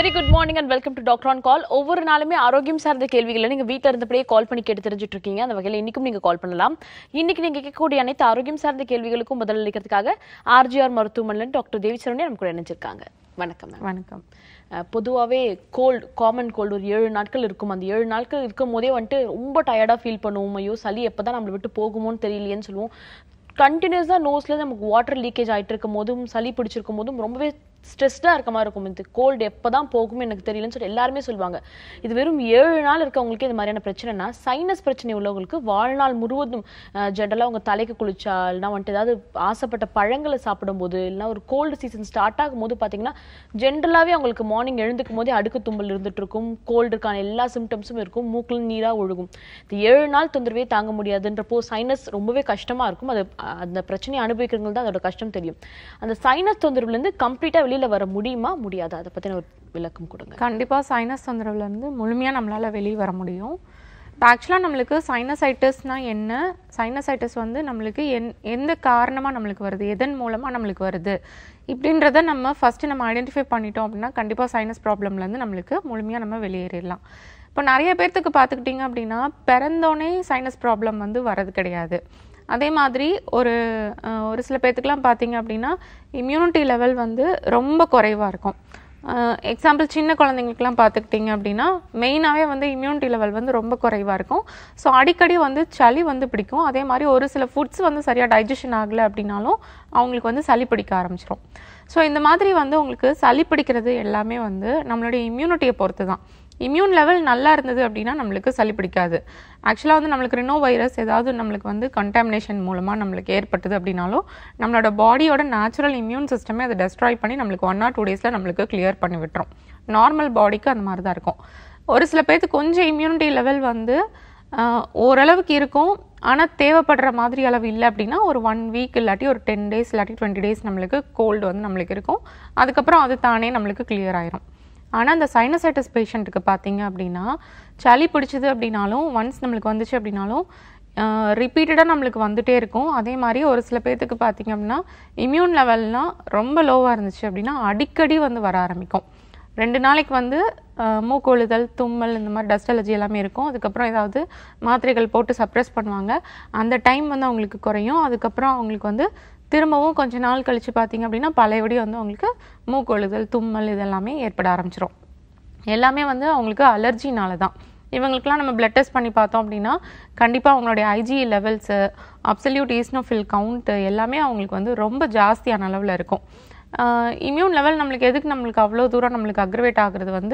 Very good morning and welcome to doctor on call ஒவ்வொரு நாளுமே ஆரோக்கியம் சார்ந்த கேள்விகளை நீங்க வீட்ல இருந்தபடியே கால் பண்ணி கேட்டு தெரிஞ்சுட்டு இருக்கீங்க அந்த வகையில் இன்னைக்கும் நீங்க கால் பண்ணலாம் இன்னைக்கு நீங்க கேட்கக்கூடிய அனைத்து ஆரோக்கியம் சார்ந்த கேள்விகளுக்கும் பதில் அளிக்கிறதுக்காக ஆர்ஜிஆர் மருத்துவமனையில் டாக்டர் தேவி சரவணி நம்ம கூட இணைஞ்சிருக்காங்க வணக்கம் மேம் வணக்கம் பொதுவாகவே கோல்டு காமன் கோல்டு ஒரு ஏழு நாட்கள் இருக்கும் அந்த ஏழு நாட்கள் இருக்கும் போதே வந்துட்டு ரொம்ப டயர்டாக ஃபீல் பண்ணுவோம் ஐயோ சளி எப்போ தான் நம்மளை விட்டு போகுமோன்னு தெரியலையேன்னு சொல்லுவோம் கண்டினியூஸாக நோஸில் நமக்கு வாட்டர் லீக்கேஜ் ஆகிட்டு இருக்கும் போதும் சளி பிடிச்சிருக்கும் போதும் ரொம்பவே ஸ்ட்ரெஸ்டாக இருக்க மாதிரி இருக்கும் இது கோல்டு எப்போ தான் போகும் எனக்கு தெரியலன்னு சொல்லி எல்லாருமே சொல்லுவாங்க இது வெறும் ஏழு நாள் இருக்கவங்களுக்கு இது மாதிரியான பிரச்சனைனா சைனஸ் பிரச்சனை உள்ளவங்களுக்கு வாழ்நாள் முழுவதும் ஜென்ரலாக அவங்க தலைக்கு குளிச்சா இல்லைனா வந்துட்டு ஏதாவது ஆசைப்பட்ட பழங்களை சாப்பிடும்போது இல்லைனா ஒரு கோல்டு சீசன் ஸ்டார்ட் ஆகும்போது பார்த்தீங்கன்னா ஜென்ரலாகவே அவங்களுக்கு மார்னிங் எழுந்துக்கும் போதே அடுக்கு தும்பல் இருந்துட்டு இருக்கும் கோல்டுக்கான எல்லா சிம்டம்ஸும் இருக்கும் மூக்கில் நீராக ஒழுகும் இந்த ஏழு நாள் தொந்தரவே தாங்க முடியாதுன்றப்போ சைனஸ் ரொம்பவே கஷ்டமாக இருக்கும் அது அஹ், அந்த பிரச்சனையை அனுபவிக்கிறவங்களுக்கு தான் அதோட கஷ்டம் தெரியும் அந்த சைனஸ் தொந்தரவுலேருந்து கம்ப்ளீட்டாக வெளியில் வர முடியுமா முடியாதா அதை பற்றின ஒரு விளக்கம் கொடுங்க கண்டிப்பாக சைனஸ் தொந்தரவுல இருந்து முழுமையாக நம்மளால் வெளியே வர முடியும் இப்போ ஆக்சுவலாக நம்மளுக்கு சைனசைட்டிஸ்னால் என்ன சைனசைட்டிஸ் வந்து நம்மளுக்கு என் எந்த காரணமாக நம்மளுக்கு வருது எதன் மூலமாக நம்மளுக்கு வருது இப்படின்றத நம்ம ஃபஸ்ட்டு நம்ம ஐடென்டிஃபை பண்ணிட்டோம் அப்படின்னா கண்டிப்பாக சைனஸ் ப்ராப்ளம்லேருந்து நம்மளுக்கு முழுமையாக நம்ம வெளியேறிடலாம் இப்போ நிறைய பேர்த்துக்கு பார்த்துக்கிட்டிங்க அப்படின்னா பிறந்தோடனே சைனஸ் ப்ராப்ளம் வந்து வரது கிடையாது அதே மாதிரி ஒரு அஹ், ஒரு சில பேர்த்துக்குலாம் பார்த்தீங்க அப்படின்னா இம்யூனிட்டி லெவல் வந்து ரொம்ப குறைவாக இருக்கும் எக்ஸாம்பிள் சின்ன குழந்தைங்களுக்குலாம் பார்த்துக்கிட்டிங்க அப்படின்னா மெயினாகவே வந்து இம்யூனிட்டி லெவல் வந்து ரொம்ப குறைவாக இருக்கும் ஸோ அடிக்கடி வந்து சளி வந்து பிடிக்கும் அதே மாதிரி ஒரு சில ஃபுட்ஸ் வந்து சரியாக டைஜஷன் ஆகலை அப்படின்னாலும் அவங்களுக்கு வந்து சளி பிடிக்க ஆரம்பிச்சிரும் ஸோ இந்த மாதிரி வந்து உங்களுக்கு சளி பிடிக்கிறது எல்லாமே வந்து நம்மளுடைய இம்யூனிட்டியை பொறுத்து தான் இம்யூன் லெவல் நல்லா இருந்தது அப்படின்னா நம்மளுக்கு சளி பிடிக்காது ஆக்சுவலாக வந்து நம்மளுக்கு ரினோ வைரஸ் ஏதாவது நம்மளுக்கு வந்து கண்டாமினேஷன் மூலமாக நம்மளுக்கு ஏற்பட்டது அப்படின்னாலும் நம்மளோட பாடியோட நேச்சுரல் இம்யூன் சிஸ்டமே அதை டெஸ்ட்ராய் பண்ணி நம்மளுக்கு ஒன் ஆர் டூ டேஸில் நம்மளுக்கு கிளியர் பண்ணி விட்டுரும் நார்மல் பாடிக்கு அந்த மாதிரி தான் இருக்கும் ஒரு சில பேர்த்துக்கு கொஞ்சம் இம்யூனிட்டி லெவல் வந்து ஆஹ், ஓரளவுக்கு இருக்கும் ஆனால் தேவைப்படுற மாதிரி அளவு இல்லை அப்படின்னா ஒரு ஒன் வீக் இல்லாட்டி ஒரு டென் டேஸ் இல்லாட்டி டுவெண்ட்டி டேஸ் நம்மளுக்கு கோல்டு வந்து நம்மளுக்கு இருக்கும் அதுக்கப்புறம் அது தானே நம்மளுக்கு கிளியர் ஆயிரும் ஆனால் இந்த சைனசைட்டிஸ் பேஷண்ட்டுக்கு பார்த்தீங்க அப்படின்னா சளி பிடிச்சது அப்படின்னாலும் ஒன்ஸ் நம்மளுக்கு வந்துச்சு அப்படின்னாலும் ரிப்பீட்டடாக நம்மளுக்கு வந்துட்டே இருக்கும் அதே மாதிரி ஒரு சில பேர்த்துக்கு பார்த்தீங்க அப்படின்னா இம்யூன் லெவல்லாம் ரொம்ப லோவாக இருந்துச்சு அப்படின்னா அடிக்கடி வந்து வர ஆரம்பிக்கும் ரெண்டு நாளைக்கு வந்து ஆஹ், மூக்கொழுதல் தும்மல் இந்த மாதிரி டஸ்ட் அலர்ஜி எல்லாமே இருக்கும் அதுக்கப்புறம் ஏதாவது மாத்திரைகள் போட்டு சப்ரஸ் பண்ணுவாங்க அந்த டைம் வந்து அவங்களுக்கு குறையும் அதுக்கப்புறம் அவங்களுக்கு வந்து திரும்பவும் கொஞ்ச நாள் கழிச்சு பார்த்தீங்க அப்படின்னா பழையபடி வந்து அவங்களுக்கு மூக்கொழுதல் தும்மல் இதெல்லாமே ஏற்பட ஆரம்பிச்சிரும் எல்லாமே வந்து அவங்களுக்கு அலர்ஜினால தான் இவங்களுக்குலாம் நம்ம பிளட் டெஸ்ட் பண்ணி பார்த்தோம் அப்படின்னா கண்டிப்பாக அவங்களுடைய IG levels absolute eosinophil count எல்லாமே அவங்களுக்கு வந்து ரொம்ப ஜாஸ்தியான அளவில் இருக்கும் இம்யூன் லெவல் நம்மளுக்கு எதுக்கு நம்மளுக்கு அவ்வளோ தூரம் நம்மளுக்கு அக்ரவேட் ஆகுறது வந்து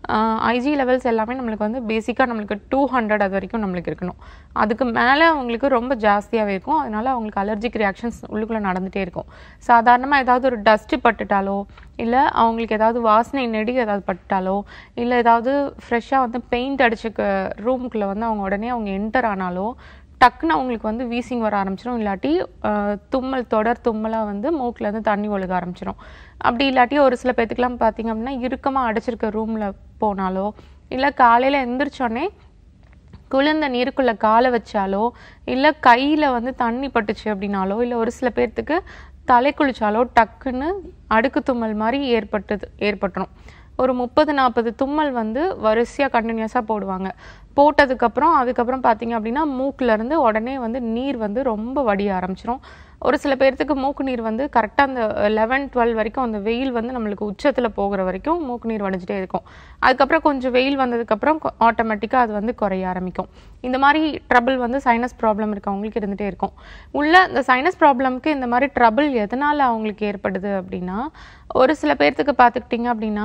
ஐஜி லெவல்ஸ் எல்லாமே நம்மளுக்கு வந்து பேசிக்காக நம்மளுக்கு டூ ஹண்ட்ரட் அது வரைக்கும் நம்மளுக்கு இருக்கணும் அதுக்கு மேலே அவங்களுக்கு ரொம்ப ஜாஸ்தியாகவே இருக்கும் அதனால அவங்களுக்கு அலர்ஜிக் ரியாக்ஷன்ஸ் உள்ளுக்குள்ளே நடந்துகிட்டே இருக்கும் சாதாரணமாக ஏதாவது ஒரு டஸ்ட்டு பட்டுட்டாலோ இல்லை அவங்களுக்கு ஏதாவது வாசனை நெடி ஏதாவது பட்டுட்டாலோ இல்லை ஏதாவது ஃப்ரெஷ்ஷாக வந்து பெயிண்ட் அடிச்சுக்க ரூமுக்குள்ளே வந்து அவங்க உடனே அவங்க என்டர் ஆனாலோ டக்குன்னு அவங்களுக்கு வந்து வீசிங் வர ஆரம்பிச்சிடும் இல்லாட்டி அஹ், தும்மல் தொடர் தும்மலாக வந்து மூக்குல இருந்து தண்ணி ஒழுக ஆரம்பிச்சிடும் அப்படி இல்லாட்டி ஒரு சில பேத்துக்குலாம் பார்த்தீங்க அப்படின்னா இறுக்கமாக அடைச்சிருக்க ரூமில் போனாலோ இல்லை காலையில் எந்திரிச்சோடனே குளிர்ந்த நீருக்குள்ள காலை வச்சாலோ இல்லை கையில் வந்து தண்ணி பட்டுச்சு அப்படின்னாலோ இல்லை ஒரு சில பேர்த்துக்கு தலை குளிச்சாலோ டக்குன்னு அடுக்கு தும்மல் மாதிரி ஏற்பட்டது ஏற்பட்டுரும் ஒரு முப்பது நாற்பது தும்மல் வந்து வரிசையாக கண்டினியூஸாக போடுவாங்க போட்டதுக்கப்புறம் அதுக்கப்புறம் பார்த்தீங்க அப்படின்னா மூக்குல இருந்து உடனே வந்து நீர் வந்து ரொம்ப வடிய ஆரம்பிச்சிரும் ஒரு சில பேர்த்துக்கு மூக்கு நீர் வந்து கரெக்டாக அந்த லெவன் டுவெல் வரைக்கும் அந்த வெயில் வந்து நம்மளுக்கு உச்சத்தில் போகிற வரைக்கும் மூக்கு நீர் வடிஞ்சிட்டே இருக்கும் அதுக்கப்புறம் கொஞ்சம் வெயில் வந்ததுக்கப்புறம் ஆட்டோமேட்டிக்காக அது வந்து குறைய ஆரம்பிக்கும் இந்த மாதிரி ட்ரபிள் வந்து சைனஸ் ப்ராப்ளம் இருக்கவங்களுக்கு இருந்துகிட்டே இருக்கும் உள்ள இந்த சைனஸ் ப்ராப்ளம்க்கு இந்த மாதிரி ட்ரபிள் எதனால் அவங்களுக்கு ஏற்படுது அப்படின்னா ஒரு சில பேர்த்துக்கு பார்த்துக்கிட்டிங்க அப்படின்னா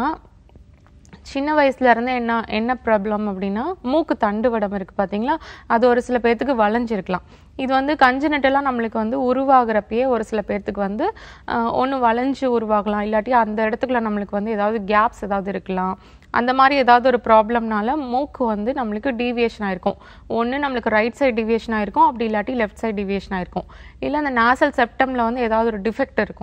சின்ன வயசுல இருந்து என்ன என்ன ப்ராப்ளம் அப்படின்னா மூக்கு தண்டு வடம் இருக்கு பாத்தீங்களா அது ஒரு சில பேர்த்துக்கு வளைஞ்சிருக்கலாம் இது வந்து கஞ்சனட்டெல்லாம் நம்மளுக்கு வந்து உருவாகிறப்பயே ஒரு சில பேர்த்துக்கு வந்து ஒன்று வளைஞ்சு உருவாகலாம் இல்லாட்டி அந்த இடத்துக்குள்ள நம்மளுக்கு வந்து ஏதாவது கேப்ஸ் ஏதாவது இருக்கலாம் அந்த மாதிரி ஏதாவது ஒரு ப்ராப்ளம்னால மூக்கு வந்து நம்மளுக்கு டீவியேஷன் ஆயிருக்கும் ஒன்று நம்மளுக்கு ரைட் சைடு டீவியேஷன் ஆயிருக்கும் அப்படி இல்லாட்டி லெஃப்ட் சைடு டீவியேஷன் ஆயிருக்கும் இல்லை அந்த நாசல் செப்டமில் வந்து ஏதாவது ஒரு டிஃபெக்ட் இருக்கும்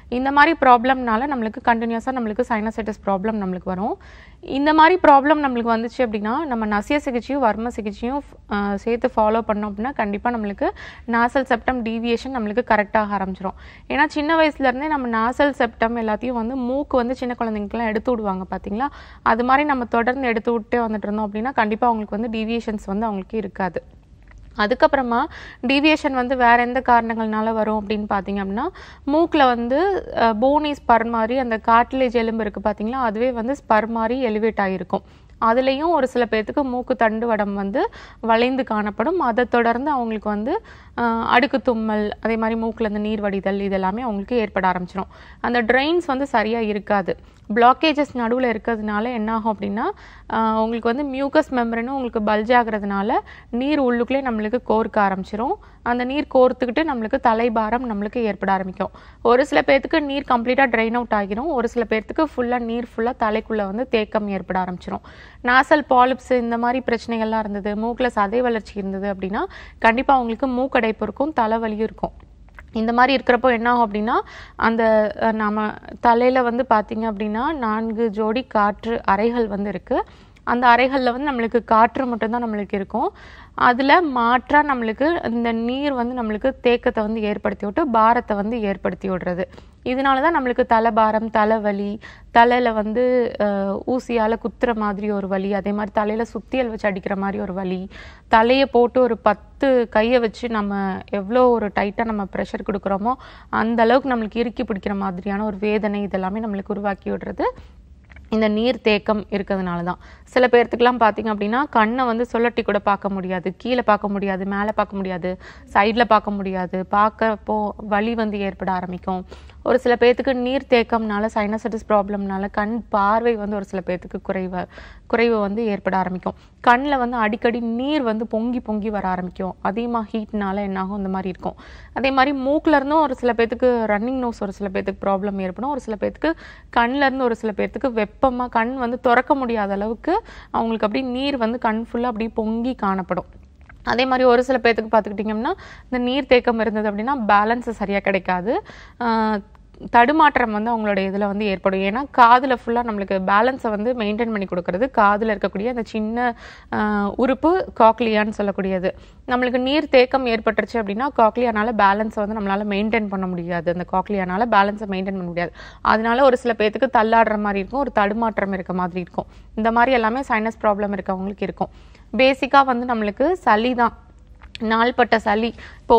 இந்த மாதிரி ப்ராப்ளம்னால நம்மளுக்கு கண்டினியூஸாக நம்மளுக்கு சைனசைட்டிஸ் ப்ராப்ளம் நம்மளுக்கு வரும் இந்த மாதிரி ப்ராப்ளம் நம்மளுக்கு வந்துச்சு அப்படின்னா நம்ம நசிய சிகிச்சையும் வர்ம சிகிச்சையும் ஆஹ், சேர்த்து ஃபாலோ பண்ணோம் அப்படின்னா கண்டிப்பாக நம்மளுக்கு நாசல் செப்டம் டீவியேஷன் நம்மளுக்கு கரெக்டாக ஆரம்பிச்சிரும் ஏன்னா சின்ன வயசுலேருந்தே நம்ம நாசல் செப்டம் எல்லாத்தையும் வந்து மூக்கு வந்து சின்ன குழந்தைங்களுக்குலாம் எடுத்து விடுவாங்க பார்த்தீங்களா அது மாதிரி நம்ம தொடர்ந்து எடுத்து விட்டே வந்துட்டு இருந்தோம் அப்படின்னா கண்டிப்பாக அவங்களுக்கு வந்து டீவியேஷன்ஸ் வந்து அவங்களுக்கு இருக்காது அதுக்கப்புறமா டீவியேஷன் வந்து வேற எந்த காரணங்கள்னால வரும் அப்படின்னு பார்த்தீங்க அப்படின்னா மூக்கில் வந்து போனி ஸ்பர் மாதிரி அந்த கார்ட்லேஜ் எலும்பு இருக்குது பார்த்தீங்களா அதுவே வந்து ஸ்பர் மாதிரி எலிவேட் ஆகிருக்கும் அதுலேயும் ஒரு சில பேர்த்துக்கு மூக்கு தண்டு வடம் வந்து வளைந்து காணப்படும் அதை தொடர்ந்து அவங்களுக்கு வந்து ஆஹ், அடுக்கு தும்மல் அதே மாதிரி மூக்குல இருந்து நீர் வடிதல் இதெல்லாமே அவங்களுக்கு ஏற்பட ஆரம்பிச்சிடும் அந்த ட்ரெயின்ஸ் வந்து சரியாக இருக்காது பிளாக்கேஜஸ் நடுவில் இருக்கிறதுனால என்ன ஆகும் அப்படின்னா ஆஹ், உங்களுக்கு வந்து மியூக்கஸ் மெம்பரனும் உங்களுக்கு பல்ஜ் ஆகுறதுனால நீர் உள்ளுக்குள்ளே நம்மளுக்கு கோர்க்க ஆரம்பிச்சிரும் அந்த நீர் கோர்த்துக்கிட்டு நம்மளுக்கு தலைபாரம் நம்மளுக்கு ஏற்பட ஆரம்பிக்கும் ஒரு சில பேர்த்துக்கு நீர் கம்ப்ளீட்டாக ட்ரைன் அவுட் ஆகிரும் ஒரு சில பேர்த்துக்கு ஃபுல்லாக நீர் ஃபுல்லாக தலைக்குள்ளே வந்து தேக்கம் ஏற்பட ஆரம்பிச்சிரும் நாசல் பாலிப்ஸ் இந்த மாதிரி பிரச்சனைகள்லாம் இருந்தது மூக்கில் சதை வளர்ச்சி இருந்தது அப்படின்னா கண்டிப்பாக அவங்களுக்கு மூக்கடைப்பு இருக்கும் தலைவலியும் இருக்கும் இந்த மாதிரி இருக்கிறப்போ என்ன ஆகும் அப்படின்னா அந்த அஹ், நம்ம தலையில வந்து பார்த்தீங்க அப்படின்னா நான்கு ஜோடி காற்று அறைகள் வந்து இருக்கு அந்த அறைகளில் வந்து நம்மளுக்கு காற்று மட்டும்தான் நம்மளுக்கு இருக்கும் அதில் மாற்றா நம்மளுக்கு இந்த நீர் வந்து நம்மளுக்கு தேக்கத்தை வந்து ஏற்படுத்தி விட்டு பாரத்தை வந்து ஏற்படுத்தி விடுறது இதனால தான் நம்மளுக்கு தலைபாரம் தலைவலி தலையில் வந்து அஹ், ஊசியால் குத்துற மாதிரி ஒரு வலி அதே மாதிரி தலையில் சுத்தியல் வச்சு அடிக்கிற மாதிரி ஒரு வலி தலையை போட்டு ஒரு பத்து கையை வச்சு நம்ம எவ்வளோ ஒரு டைட்டாக நம்ம ப்ரெஷர் கொடுக்குறோமோ அந்த அளவுக்கு நம்மளுக்கு இறுக்கி பிடிக்கிற மாதிரியான ஒரு வேதனை இதெல்லாமே நம்மளுக்கு உருவாக்கி விடுறது இந்த நீர் தேக்கம் இருக்கிறதுனால தான் சில பேர்த்துக்குலாம் பார்த்தீங்க அப்படின்னா கண்ணை வந்து சொல்லட்டி கூட பார்க்க முடியாது கீழே பார்க்க முடியாது மேலே பார்க்க முடியாது சைடில் பார்க்க முடியாது பார்க்கறப்போ வலி வந்து ஏற்பட ஆரம்பிக்கும் ஒரு சில பேர்த்துக்கு நீர் தேக்கம்னால சைனசைட்டிஸ் ப்ராப்ளம்னால கண் பார்வை வந்து ஒரு சில பேர்த்துக்கு குறைவு குறைவு வந்து ஏற்பட ஆரம்பிக்கும் கண்ணில் வந்து அடிக்கடி நீர் வந்து பொங்கி பொங்கி வர ஆரம்பிக்கும் அதிகமாக ஹீட்னால என்னாகும் இந்த மாதிரி இருக்கும் அதே மாதிரி மூக்குல இருந்தும் ஒரு சில பேர்த்துக்கு ரன்னிங் நோஸ் ஒரு சில பேர்த்துக்கு ப்ராப்ளம் ஏற்படும் ஒரு சில பேர்த்துக்கு கண்ணுல இருந்து ஒரு சில பேர்த்துக்கு வெப்பமாக கண் வந்து திறக்க முடியாத அளவுக்கு அவங்களுக்கு அப்படியே நீர் வந்து கண் ஃபுல்லாக அப்படியே பொங்கி காணப்படும் அதே மாதிரி ஒரு சில பேர்த்துக்கு பார்த்துக்கிட்டிங்கன்னா இந்த நீர் தேக்கம் இருந்தது அப்படின்னா பேலன்ஸ் சரியாக கிடைக்காது ஆஹ் தடுமாற்றம் வந்து அவங்களோட இதில் வந்து ஏற்படும் ஏன்னா காதில் ஃபுல்லாக நம்மளுக்கு பேலன்ஸை வந்து மெயின்டைன் பண்ணி கொடுக்கறது காதில் இருக்கக்கூடிய அந்த சின்ன ஆஹ் உறுப்பு காக்லியான்னு சொல்லக்கூடியது நம்மளுக்கு நீர் தேக்கம் ஏற்பட்டுருச்சு அப்படின்னா காக்லியானால பேலன்ஸை வந்து நம்மளால மெயின்டைன் பண்ண முடியாது அந்த காக்லியானால பேலன்ஸை மெயின்டைன் பண்ண முடியாது அதனால ஒரு சில பேர்த்துக்கு தள்ளாடுற மாதிரி இருக்கும் ஒரு தடுமாற்றம் இருக்க மாதிரி இருக்கும் இந்த மாதிரி எல்லாமே சைனஸ் ப்ராப்ளம் இருக்கவங்களுக்கு இருக்கும் பேசிக்காக வந்து நம்மளுக்கு சளி தான் நாள்பட்ட சளி இப்போ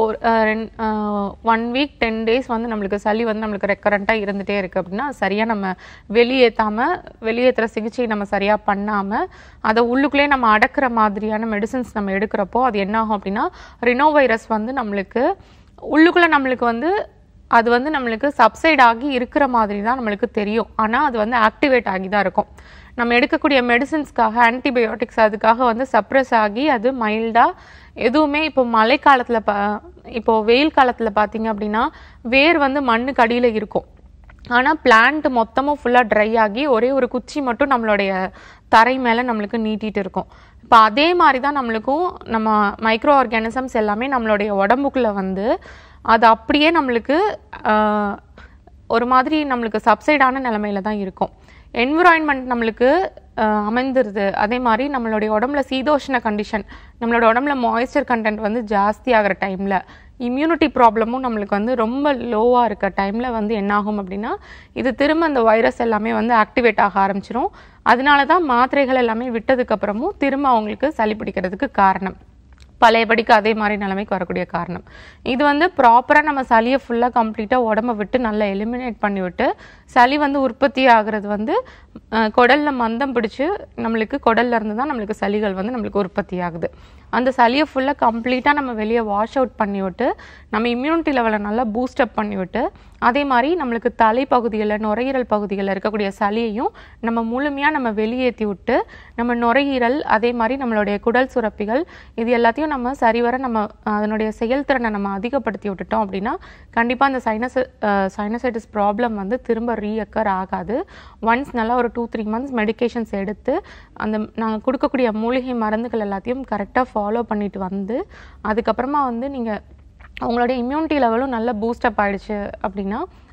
ஒன் வீக் டென் டேஸ் வந்து நம்மளுக்கு சளி வந்து நம்மளுக்கு ரெக்கரண்ட்டாக இருந்துகிட்டே இருக்குது அப்படின்னா அது சரியாக நம்ம வெளியேற்றாமல் வெளியேற்றுற சிகிச்சை நம்ம சரியாக பண்ணாமல் அதை உள்ளுக்குள்ளே நம்ம அடக்குற மாதிரியான மெடிசின்ஸ் நம்ம எடுக்கிறப்போ அது என்ன ஆகும் அப்படின்னா ரினோ வைரஸ் வந்து நம்மளுக்கு உள்ளுக்குள்ளே நம்மளுக்கு வந்து அது வந்து நம்மளுக்கு சப்சைட் ஆகி இருக்கிற மாதிரி தான் நம்மளுக்கு தெரியும் ஆனால் அது வந்து ஆக்டிவேட் ஆகி தான் இருக்கும் நம்ம எடுக்கக்கூடிய மெடிசின்ஸ்க்காக ஆன்டிபயோட்டிக்ஸ் அதுக்காக வந்து சப்ரஸ் ஆகி அது மைல்டாக எதுவுமே இப்போ மழைக்காலத்தில் பா இப்போ வெயில் காலத்தில் பார்த்தீங்க அப்படின்னா வேர் வந்து மண்ணுக்கு அடியில் இருக்கும் ஆனால் பிளான்ட் மொத்தமும் ஃபுல்லாக ட்ரை ஆகி ஒரே ஒரு குச்சி மட்டும் நம்மளுடைய தரை மேலே நம்மளுக்கு நீட்டிட்டு இருக்கும் இப்போ அதே மாதிரி தான் நம்மளுக்கும் நம்ம மைக்ரோ ஆர்கானிசம்ஸ் எல்லாமே நம்மளுடைய உடம்புக்குள்ள வந்து அது அப்படியே நம்மளுக்கு ஆஹ், ஒரு மாதிரி நம்மளுக்கு சப்சைடான நிலமையில தான் இருக்கும் என்விரான்மெண்ட் நம்மளுக்கு ஆஹ், அமைந்துருது அதே மாதிரி நம்மளுடைய உடம்புல சீதோஷ்ண கண்டிஷன் நம்மளோட உடம்புல மாய்ஸ்சர் கண்டென்ட் வந்து ஜாஸ்தி ஆகிற டைமில் இம்யூனிட்டி ப்ராப்ளமும் நம்மளுக்கு வந்து ரொம்ப லோவாக இருக்க டைமில் வந்து என்ன ஆகும் அப்படின்னா இது திரும்ப அந்த வைரஸ் எல்லாமே வந்து ஆக்டிவேட் ஆக ஆரம்பிச்சிரும் அதனால தான் மாத்திரைகள் எல்லாமே விட்டதுக்கப்புறமும் திரும்ப அவங்களுக்கு சளி பிடிக்கிறதுக்கு காரணம் பழையபடிக்கு அதே மாதிரி நிலைமைக்கு வரக்கூடிய காரணம் இது வந்து ப்ராப்பராக நம்ம சளியை ஃபுல்லாக கம்ப்ளீட்டாக உடம்ப விட்டு நல்லா எலிமினேட் பண்ணி விட்டு சளி வந்து உற்பத்தி ஆகுறது வந்து அஹ், குடல்ல மந்தம் பிடிச்சு நம்மளுக்கு குடல்ல இருந்து தான் நம்மளுக்கு சளிகள் வந்து நம்மளுக்கு உற்பத்தி ஆகுது அந்த சளியை ஃபுல்லாக கம்ப்ளீட்டாக நம்ம வெளியே வாஷ் அவுட் பண்ணி விட்டு நம்ம இம்யூனிட்டி லெவலை நல்லா பூஸ்ட் அப் பண்ணி விட்டு அதே மாதிரி நம்மளுக்கு தலைப்பகுதிகளில் நுரையீரல் பகுதிகளில் இருக்கக்கூடிய சளியையும் நம்ம முழுமையாக நம்ம வெளியேற்றி விட்டு நம்ம நுரையீரல் அதே மாதிரி நம்மளுடைய குடல் சுரப்பிகள் இது எல்லாத்தையும் நம்ம சரிவர நம்ம அதனுடைய செயல்திறனை நம்ம அதிகப்படுத்தி விட்டுட்டோம் அப்படின்னா கண்டிப்பாக அந்த சைனஸ் சைனசைட்டிஸ் ப்ராப்ளம் வந்து திரும்ப ரீஅக்கர் ஆகாது ஒன்ஸ் நல்லா ஒரு டூ த்ரீ மந்த்ஸ் மெடிகேஷன்ஸ் எடுத்து அந்த நாங்கள் கொடுக்கக்கூடிய மூலிகை மருந்துகள் எல்லாத்தையும் கரெக்டாக ஃபாலோ பண்ணிட்டு வந்து அதுக்கப்புறமா வந்து நீங்கள் உங்களுடைய இம்யூனிட்டி லெவலும் நல்லா பூஸ்டப் ஆயிடுச்சு அப்படின்னா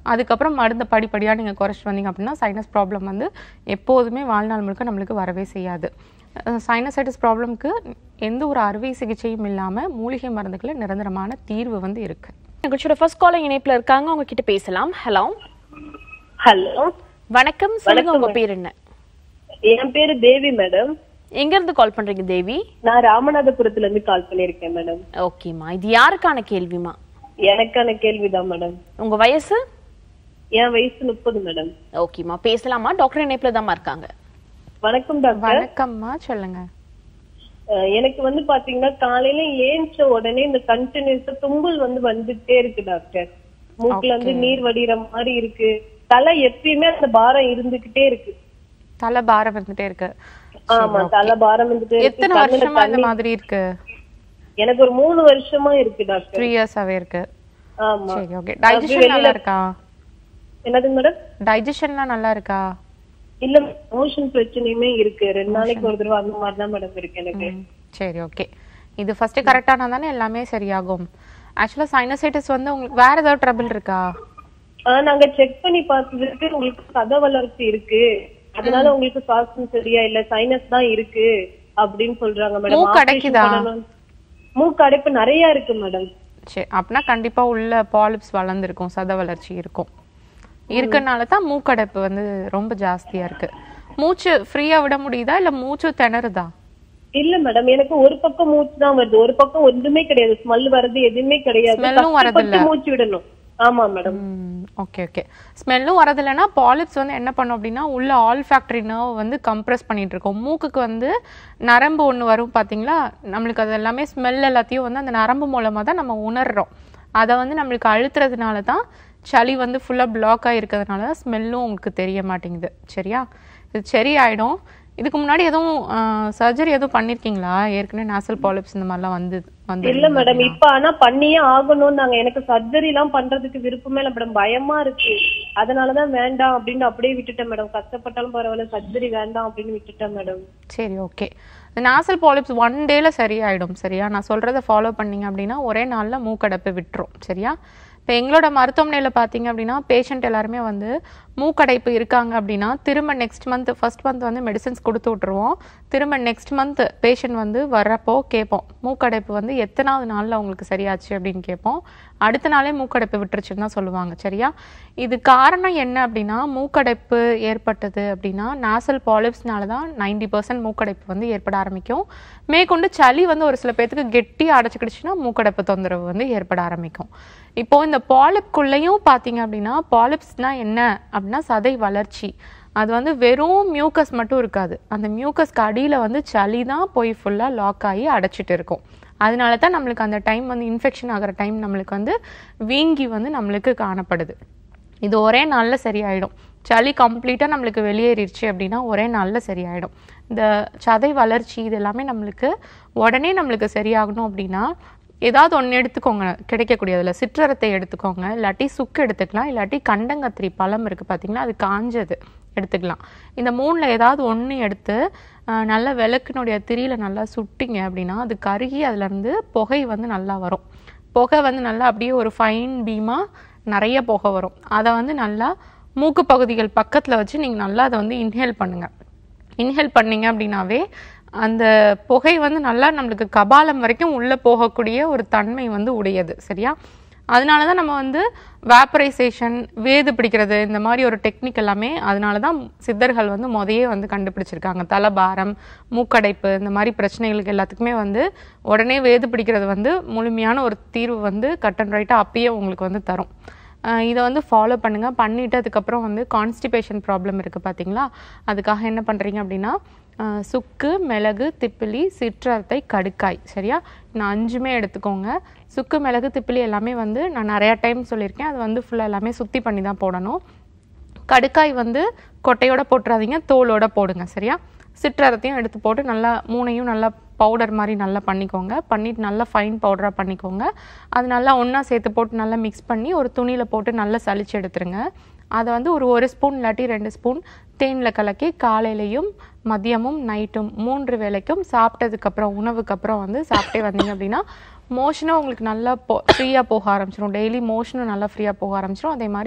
அதுக்கப்புறம் மருந்தை படிப்படியாக நீங்கள் குறைச்சிட்டு வந்தீங்க அப்படின்னா சைனஸ் ப்ராப்ளம் வந்து எப்போதுமே வாழ்நாள் முழுக்க நம்மளுக்கு வரவே செய்யாது சைனசைட்டிஸ் ப்ராப்ளம்க்கு எந்த ஒரு அறுவை சிகிச்சையும் இல்லாமல் மூலிகை மருந்துகளில் நிரந்தரமான தீர்வு வந்து இருக்குது நிகழ்ச்சியோட ஃபர்ஸ்ட் காலர் இணைப்புல இருக்காங்க அவங்க கிட்ட பேசலாம் ஹலோ ஹலோ வணக்கம் சொல்லுங்க உங்க பேர் என்ன என் பேரு தேவி மேடம் எங்க இருந்து கால் பண்றீங்க தேவி நான் ராமநாதபுரத்துல இருந்து கால் பண்ணிருக்கேன் மேடம் ஓகேம்மா இது யாருக்கான கேள்விமா எனக்கான கேள்விதான் மேடம் உங்க வயசு என் வயசு முப்பது மேடம் ஓகேம்மா பேசலாமா டாக்டர் இணைப்புல தாம்மா இருக்காங்க வணக்கம் டாக்டர் வணக்கம்மா சொல்லுங்க அஹ் எனக்கு வந்து பாத்தீங்கன்னா காலையில ஏஞ்ச உடனே இந்த கண்டினியூஸா தும்பல் வந்து வந்துட்டே இருக்கு டாக்டர் மூக்குல இருந்து நீர் வடிகிற மாதிரி இருக்கு தலை எப்பயுமே அந்த பாரம் இருந்துகிட்டே இருக்கு தலை பாரம் இருந்துட்டே இருக்கு ஆமா தலை பாரம் இருந்துட்டே இருக்கு எத்தனை கண்ணுல வருஷமா இந்த தண்ணி- மாதிரி இருக்கு எனக்கு ஒரு மூணு வருஷமா இருக்கு டாக்டர் த்ரீ இயர்ஸாவே இருக்கு ஆமா சரி ஓகே டைஜஷன் நல்லா இருக்கா என்னது மேடம் டைஜஷன்லாம் நல்லா இருக்கா இல்ல மோஷன் பிரச்சனையுமே இருக்கு ரெண்டு நாளைக்கு ஒரு தடவை அந்த மாதிரி தான் மேடம் இருக்கு எனக்கு ம், சரி ஓகே இது ஃபர்ஸ்ட் கரெக்டானா தானே எல்லாமே சரியாகும் ஆக்சுவலா சைனசைட்டிஸ் வந்து உங்களுக்கு வேற ஏதாவது ட்ரபிள் இருக்கா ஆஹ் நாங்க செக் பண்ணி பார்த்ததுக்கு உங்களுக்கு சத வளர்ச்சி இருக்கு அதனால உங்களுக்கு சுவாசம் சரியா இல்ல சைனஸ் தான் இருக்கு அப்படின்னு சொல்றாங்க மேடம் மூக்கு அடைக்குதா? மூக்கு அடைப்பு நிறைய இருக்கு மேடம் சரி அப்படின்னா கண்டிப்பா உள்ள பாலிப்ஸ் வளர்ந்துருக்கும் சத வளர்ச்சி இருக்கும் இருக்கனால தான் மூக்கடைப்பு வந்து ரொம்ப ஜாஸ்தியா இருக்கு மூச்சு ஃப்ரீயா விட முடியுதா இல்ல மூச்சு திணறுதா இல்ல மேடம் எனக்கு ஒரு பக்கம் மூச்சு தான் வருது ஒரு பக்கம் ஒன்றுமே கிடையாது ஸ்மெல் வருது எதுவுமே கிடையாது Smell-உம் வரதில்ல. கஷ்டப்பட்டு மூச்சு விடணும் ஆமா மேடம் ஓகே ஓகே ஸ்மெல்லும் வரதில்லைன்னா பாலிப்ஸ் வந்து என்ன பண்ணும் அப்படின்னா உள்ள ஆல் ஃபேக்டரி நர்வ் வந்து கம்ப்ரெஸ் பண்ணிட்டு இருக்கோம் மூக்குக்கு வந்து நரம்பு ஒன்று வரும் பார்த்தீங்களா நம்மளுக்கு அது எல்லாமே ஸ்மெல் எல்லாத்தையும் வந்து அந்த நரம்பு மூலமாக தான் நம்ம உணர்றோம் அதை வந்து நம்மளுக்கு அழுத்துறதுனால தான் சளி வந்து ஃபுல்லாக பிளாக் ஆகிருக்கிறதுனால தான் ஸ்மெல்லும் உங்களுக்கு தெரிய மாட்டேங்குது சரியா இது சரி ஆயிடும் இதுக்கு முன்னாடி எதுவும் சர்ஜரி எதுவும் பண்ணியிருக்கீங்களா ஏற்கனவே நாசல் பாலிப்ஸ் இந்த மாதிரிலாம் வந்து வந்து இல்ல மேடம் இப்ப ஆனா பண்ணியே ஆகணும் நாங்க எனக்கு சர்ஜரி எல்லாம் பண்றதுக்கு விருப்பமே இல்ல மேடம் பயமா இருக்கு அதனாலதான் வேண்டாம் அப்படின்னு அப்படியே விட்டுட்டேன் மேடம் கஷ்டப்பட்டாலும் பரவாயில்ல சர்ஜரி வேண்டாம் அப்படின்னு விட்டுட்டேன் மேடம் சரி ஓகே நாசல் பாலிப்ஸ் ஒன் டேல சரியாயிடும் சரியா நான் சொல்றத ஃபாலோ பண்ணீங்க அப்படின்னா ஒரே நாள்ல மூக்கடைப்பு விட்டுரும் சரியா இப்போ எங்களோட மருத்துவமனையில் பார்த்தீங்க அப்படின்னா பேஷண்ட் எல்லாருமே வந்து மூக்கடைப்பு இருக்காங்க அப்படின்னா திரும்ப நெக்ஸ்ட் மந்த் ஃபர்ஸ்ட் மந்த் வந்து மெடிசன்ஸ் கொடுத்து விட்ருவோம் திரும்ப நெக்ஸ்ட் மந்த் பேஷண்ட் வந்து வர்றப்போ கேட்போம் மூக்கடைப்பு வந்து எத்தனாவது நாளில் உங்களுக்கு சரியாச்சு அப்படின்னு கேட்போம் அடுத்த நாளே மூக்கடைப்பு விட்டுருச்சுன்னு தான் சொல்லுவாங்க சரியா இது காரணம் என்ன அப்படின்னா மூக்கடைப்பு ஏற்பட்டது அப்படின்னா நாசல் பாலிப்ஸ்னால தான் நைன்டி பர்சன்ட் மூக்கடைப்பு வந்து ஏற்பட ஆரம்பிக்கும் மேற்கொண்டு சளி வந்து ஒரு சில பேர்த்துக்கு கெட்டி அடைச்சிக்கிடுச்சுன்னா மூக்கடைப்பு தொந்தரவு வந்து ஏற்பட ஆரம்பிக்கும் இப்போ இந்த பாலிப்குள்ளேயும் பார்த்தீங்க அப்படின்னா பாலிப்ஸ்னா என்ன அப்படின்னா சதை வளர்ச்சி அது வந்து வெறும் மியூக்கஸ் மட்டும் இருக்காது அந்த மியூக்கஸ்க்கு அடியில் வந்து சளி தான் போய் ஃபுல்லாக லாக் ஆகி அடைச்சிட்டு இருக்கும் அதனால தான் நம்மளுக்கு அந்த டைம் வந்து இன்ஃபெக்ஷன் ஆகிற டைம் நம்மளுக்கு வந்து வீங்கி வந்து நம்மளுக்கு காணப்படுது இது ஒரே நாளில் சரியாயிடும் சளி கம்ப்ளீட்டாக நம்மளுக்கு வெளியேறிடுச்சு அப்படின்னா ஒரே நாளில் சரியாயிடும் இந்த சதை வளர்ச்சி இது எல்லாமே நம்மளுக்கு உடனே நம்மளுக்கு சரியாகணும் அப்படின்னா ஏதாவது ஒன்று எடுத்துக்கோங்க கிடைக்கக்கூடியதுல சிற்றரத்தை எடுத்துக்கோங்க இல்லாட்டி சுக்கு எடுத்துக்கலாம் இல்லாட்டி கண்டங்கத்திரி பழம் இருக்குது பார்த்தீங்களா அது காஞ்சது எடுத்துக்கலாம் இந்த மூணில் ஏதாவது ஒன்று எடுத்து ஆஹ், நல்ல விளக்குனுடைய திரியில் நல்லா சுட்டிங்க அப்படின்னா அது கருகி அதுலேருந்து புகை வந்து நல்லா வரும் புகை வந்து நல்லா அப்படியே ஒரு ஃபைன் பீமாக நிறைய புகை வரும் அதை வந்து நல்லா மூக்கு பகுதிகள் பக்கத்தில் வச்சு நீங்கள் நல்லா அதை வந்து இன்ஹேல் பண்ணுங்கள் இன்ஹேல் பண்ணீங்க அப்படின்னாவே அந்த புகை வந்து நல்லா நம்மளுக்கு கபாலம் வரைக்கும் உள்ளே போகக்கூடிய ஒரு தன்மை வந்து உடையது சரியா அதனால தான் நம்ம வந்து வேப்பரைசேஷன் வேது பிடிக்கிறது இந்த மாதிரி ஒரு டெக்னிக் எல்லாமே அதனால தான் சித்தர்கள் வந்து முதையே வந்து கண்டுபிடிச்சிருக்காங்க தலபாரம் மூக்கடைப்பு இந்த மாதிரி பிரச்சனைகளுக்கு எல்லாத்துக்குமே வந்து உடனே வேது பிடிக்கிறது வந்து முழுமையான ஒரு தீர்வு வந்து கட் அண்ட் ரைட்டாக அப்பயே உங்களுக்கு வந்து தரும் ஆஹ் இதை வந்து ஃபாலோ பண்ணுங்கள் பண்ணிவிட்டு அதுக்கப்புறம் வந்து கான்ஸ்டிபேஷன் ப்ராப்ளம் இருக்குது பார்த்தீங்களா அதுக்காக என்ன பண்ணுறீங்க அப்படின்னா ஆஹ் சுக்கு மிளகு திப்பிலி சிற்றரத்தை கடுக்காய் சரியா நான் அஞ்சுமே எடுத்துக்கோங்க சுக்கு மிளகு திப்பிலி எல்லாமே வந்து நான் நிறையா டைம் சொல்லியிருக்கேன் அது வந்து ஃபுல்லாக எல்லாமே சுத்தி பண்ணி தான் போடணும் கடுக்காய் வந்து கொட்டையோட போட்டுறாதீங்க தோலோட போடுங்க சரியா சிற்றரத்தையும் எடுத்து போட்டு நல்லா மூணையும் நல்லா பவுடர் மாதிரி நல்லா பண்ணிக்கோங்க பண்ணிட்டு நல்லா ஃபைன் பவுடராக பண்ணிக்கோங்க அது நல்லா ஒன்றா சேர்த்து போட்டு நல்லா மிக்ஸ் பண்ணி ஒரு துணியில் போட்டு நல்லா சலிச்சு எடுத்துருங்க அதை வந்து ஒரு ஒரு ஸ்பூன் இல்லாட்டி ரெண்டு ஸ்பூன் தேனில் கலக்கி காலையிலையும் மதியமும் நைட்டும் மூன்று வேளைக்கும் சாப்பிட்டதுக்கப்புறம் உணவுக்கு அப்புறம் வந்து சாப்பிட்டே வந்தீங்க அப்படின்னா மோஷனும் உங்களுக்கு நல்லா போ ஃப்ரீயாக போக ஆரம்பிச்சிடும் டெய்லி மோஷனும் நல்லா ஃப்ரீயாக போக ஆரம்பிச்சிடும் அதே மாதிரி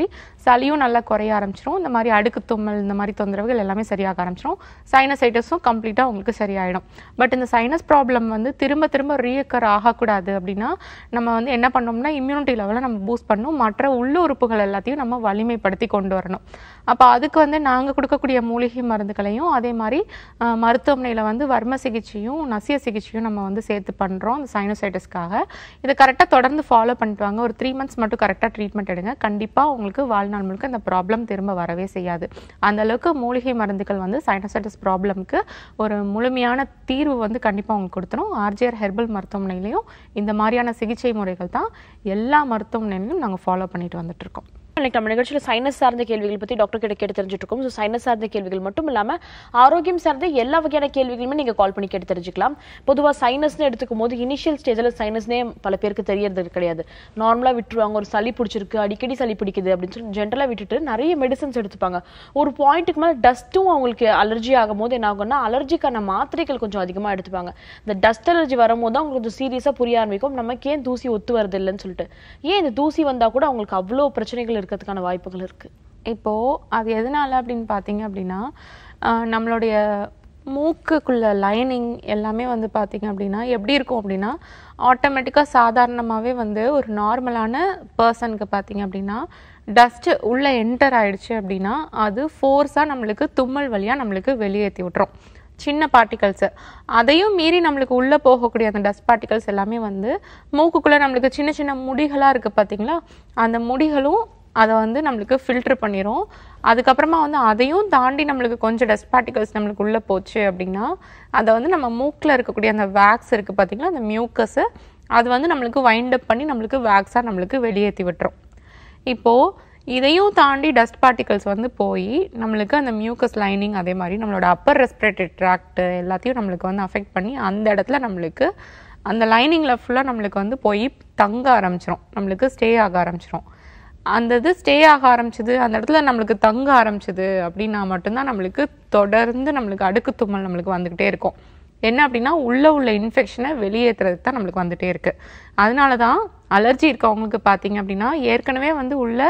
சளியும் நல்லா குறைய ஆரம்பிச்சிரும் இந்த மாதிரி அடுக்கு தும்மல் இந்த மாதிரி தொந்தரவுகள் எல்லாமே சரியாக ஆரம்பிச்சிரும் சைனசைட்டிஸும் கம்ப்ளீட்டாக உங்களுக்கு சரியாயிடும் பட் இந்த சைனஸ் ப்ராப்ளம் வந்து திரும்ப திரும்ப ரீயக்கர் ஆகக்கூடாது அப்படின்னா நம்ம வந்து என்ன பண்ணோம்னா இம்யூனிட்டி லெவலை நம்ம பூஸ்ட் பண்ணணும் மற்ற உள்ளுறுப்புகள் எல்லாத்தையும் நம்ம வலிமைப்படுத்தி கொண்டு வரணும் அப்போ அதுக்கு வந்து நாங்கள் கொடுக்கக்கூடிய மூலிகை மருந்துகளையும் அதே மாதிரி அஹ், மருத்துவமனையில் வந்து வர்ம சிகிச்சையும் நசிய சிகிச்சையும் நம்ம வந்து சேர்த்து பண்ணுறோம் அந்த சைனோசைட்டிஸ்க்காக இதை கரெக்டாக தொடர்ந்து ஃபாலோ பண்ணிட்டு வாங்க ஒரு த்ரீ மந்த்ஸ் மட்டும் கரெக்டாக ட்ரீட்மெண்ட் எடுங்க கண்டிப்பாக உங்களுக்கு வாழ்நாள் முழுக்க இந்த ப்ராப்ளம் திரும்ப வரவே செய்யாது அந்த அளவுக்கு மூலிகை மருந்துகள் வந்து சைனோசைட்டிஸ் ப்ராப்ளம்க்கு ஒரு முழுமையான தீர்வு வந்து கண்டிப்பாக உங்களுக்கு கொடுத்துரும் ஆர்ஜிஆர் ஹெர்பல் மருத்துவமனையிலையும் இந்த மாதிரியான சிகிச்சை முறைகள் தான் எல்லா மருத்துவமனையிலையும் நாங்கள் ஃபாலோ பண்ணிட்டு வந்துட்டு இருக்கோம் இன்னைக்கு நம்ம நிகழ்ச்சியில் சைனஸ் சார்ந்த கேள்விகள் பற்றி டாக்டர் கிட்ட கேட்டு தெரிஞ்சுட்டு இருக்கோம் ஸோ சைனஸ் சார்ந்த கேள்விகள் மட்டும் இல்லாமல் ஆரோக்கியம் சார்ந்த எல்லா வகையான கேள்விகளுமே நீங்கள் கால் பண்ணி கேட்டு தெரிஞ்சுக்கலாம் பொதுவாக சைனஸ்னு எடுத்துக்கும் போது இனிஷியல் ஸ்டேஜில் சைனஸ்னே பல பேருக்கு தெரியறது கிடையாது நார்மலாக விட்டுருவாங்க ஒரு சளி பிடிச்சிருக்கு அடிக்கடி சளி பிடிக்குது அப்படின்னு சொல்லி ஜென்ரலாக விட்டுட்டு நிறைய மெடிசன்ஸ் எடுத்துப்பாங்க ஒரு பாயிண்ட்டுக்கு மேலே டஸ்ட்டும் அவங்களுக்கு அலர்ஜி ஆகும் போது என்ன ஆகும்னா அலர்ஜிக்கான மாத்திரைகள் கொஞ்சம் அதிகமாக எடுத்துப்பாங்க இந்த டஸ்ட் அலர்ஜி வரும்போது தான் அவங்களுக்கு கொஞ்சம் சீரியஸாக புரிய ஆரம்பிக்கும் நமக்கு ஏன் தூசி ஒத்து வருது இல்லைன்னு சொல்லிட்டு ஏன் இந்த தூசி வந்தால் கூட அவங்களுக்கு அவ்வளோ பிரச்சனைகள் இருக்கிறதுக்கான வாய்ப்புகள் இருக்கு இப்போ அது எதனால அப்படின்னு பார்த்தீங்க அப்படின்னா ஆஹ் நம்மளுடைய மூக்குக்குள்ள லைனிங் எல்லாமே வந்து பார்த்தீங்க அப்படின்னா எப்படி இருக்கும் அப்படின்னா ஆட்டோமேட்டிக்காக சாதாரணமாகவே வந்து ஒரு நார்மலான பர்சனுக்கு பார்த்தீங்க அப்படின்னா டஸ்ட்டு உள்ளே என்டர் ஆயிடுச்சு அப்படின்னா அது ஃபோர்ஸாக நம்மளுக்கு தும்மல் வழியாக நம்மளுக்கு வெளியேற்றி விட்டுரும் சின்ன பார்ட்டிகல்ஸு அதையும் மீறி நம்மளுக்கு உள்ளே போகக்கூடிய அந்த டஸ்ட் பார்ட்டிகல்ஸ் எல்லாமே வந்து மூக்குக்குள்ளே நம்மளுக்கு சின்ன சின்ன முடிகளாக இருக்குது பார்த்தீங்களா அந்த முடிகளும் அதை வந்து நம்மளுக்கு ஃபில்டர் பண்ணிரும் அதுக்கப்புறமா வந்து அதையும் தாண்டி நம்மளுக்கு கொஞ்சம் டஸ்ட் பார்ட்டிகல்ஸ் நம்மளுக்கு உள்ளே போச்சு அப்படின்னா அதை வந்து நம்ம மூக்கில் இருக்கக்கூடிய அந்த வேக்ஸ் இருக்குது பார்த்தீங்களா அந்த மியூக்கஸை அது வந்து நம்மளுக்கு வைண்ட் அப் பண்ணி நம்மளுக்கு வேக்ஸாக நம்மளுக்கு வெளியேற்றி விட்டுரும் இப்போது இதையும் தாண்டி டஸ்ட் பார்ட்டிகல்ஸ் வந்து போய் நம்மளுக்கு அந்த மியூக்கஸ் லைனிங் அதே மாதிரி நம்மளோட அப்பர் ரெஸ்பிரேட்டரி ட்ராக்ட் எல்லாத்தையும் நம்மளுக்கு வந்து அஃபெக்ட் பண்ணி அந்த இடத்துல நம்மளுக்கு அந்த லைனிங்கில் ஃபுல்லாக நம்மளுக்கு வந்து போய் தங்க ஆரம்பிச்சிரும் நம்மளுக்கு ஸ்டே ஆக ஆரம்பிச்சிரும் அந்த இது ஸ்டே ஆக ஆரம்பிச்சது அந்த இடத்துல நம்மளுக்கு தங்க ஆரம்பிச்சது அப்படின்னா மட்டும்தான் நம்மளுக்கு தொடர்ந்து நம்மளுக்கு அடுக்கு தும்மல் நம்மளுக்கு வந்துக்கிட்டே இருக்கும் என்ன அப்படின்னா உள்ள உள்ள இன்ஃபெக்ஷனை வெளியேற்றுறதுக்கு தான் நம்மளுக்கு வந்துட்டே இருக்கு அதனால தான் அலர்ஜி இருக்கவங்களுக்கு பார்த்தீங்க அப்படின்னா ஏற்கனவே வந்து உள்ள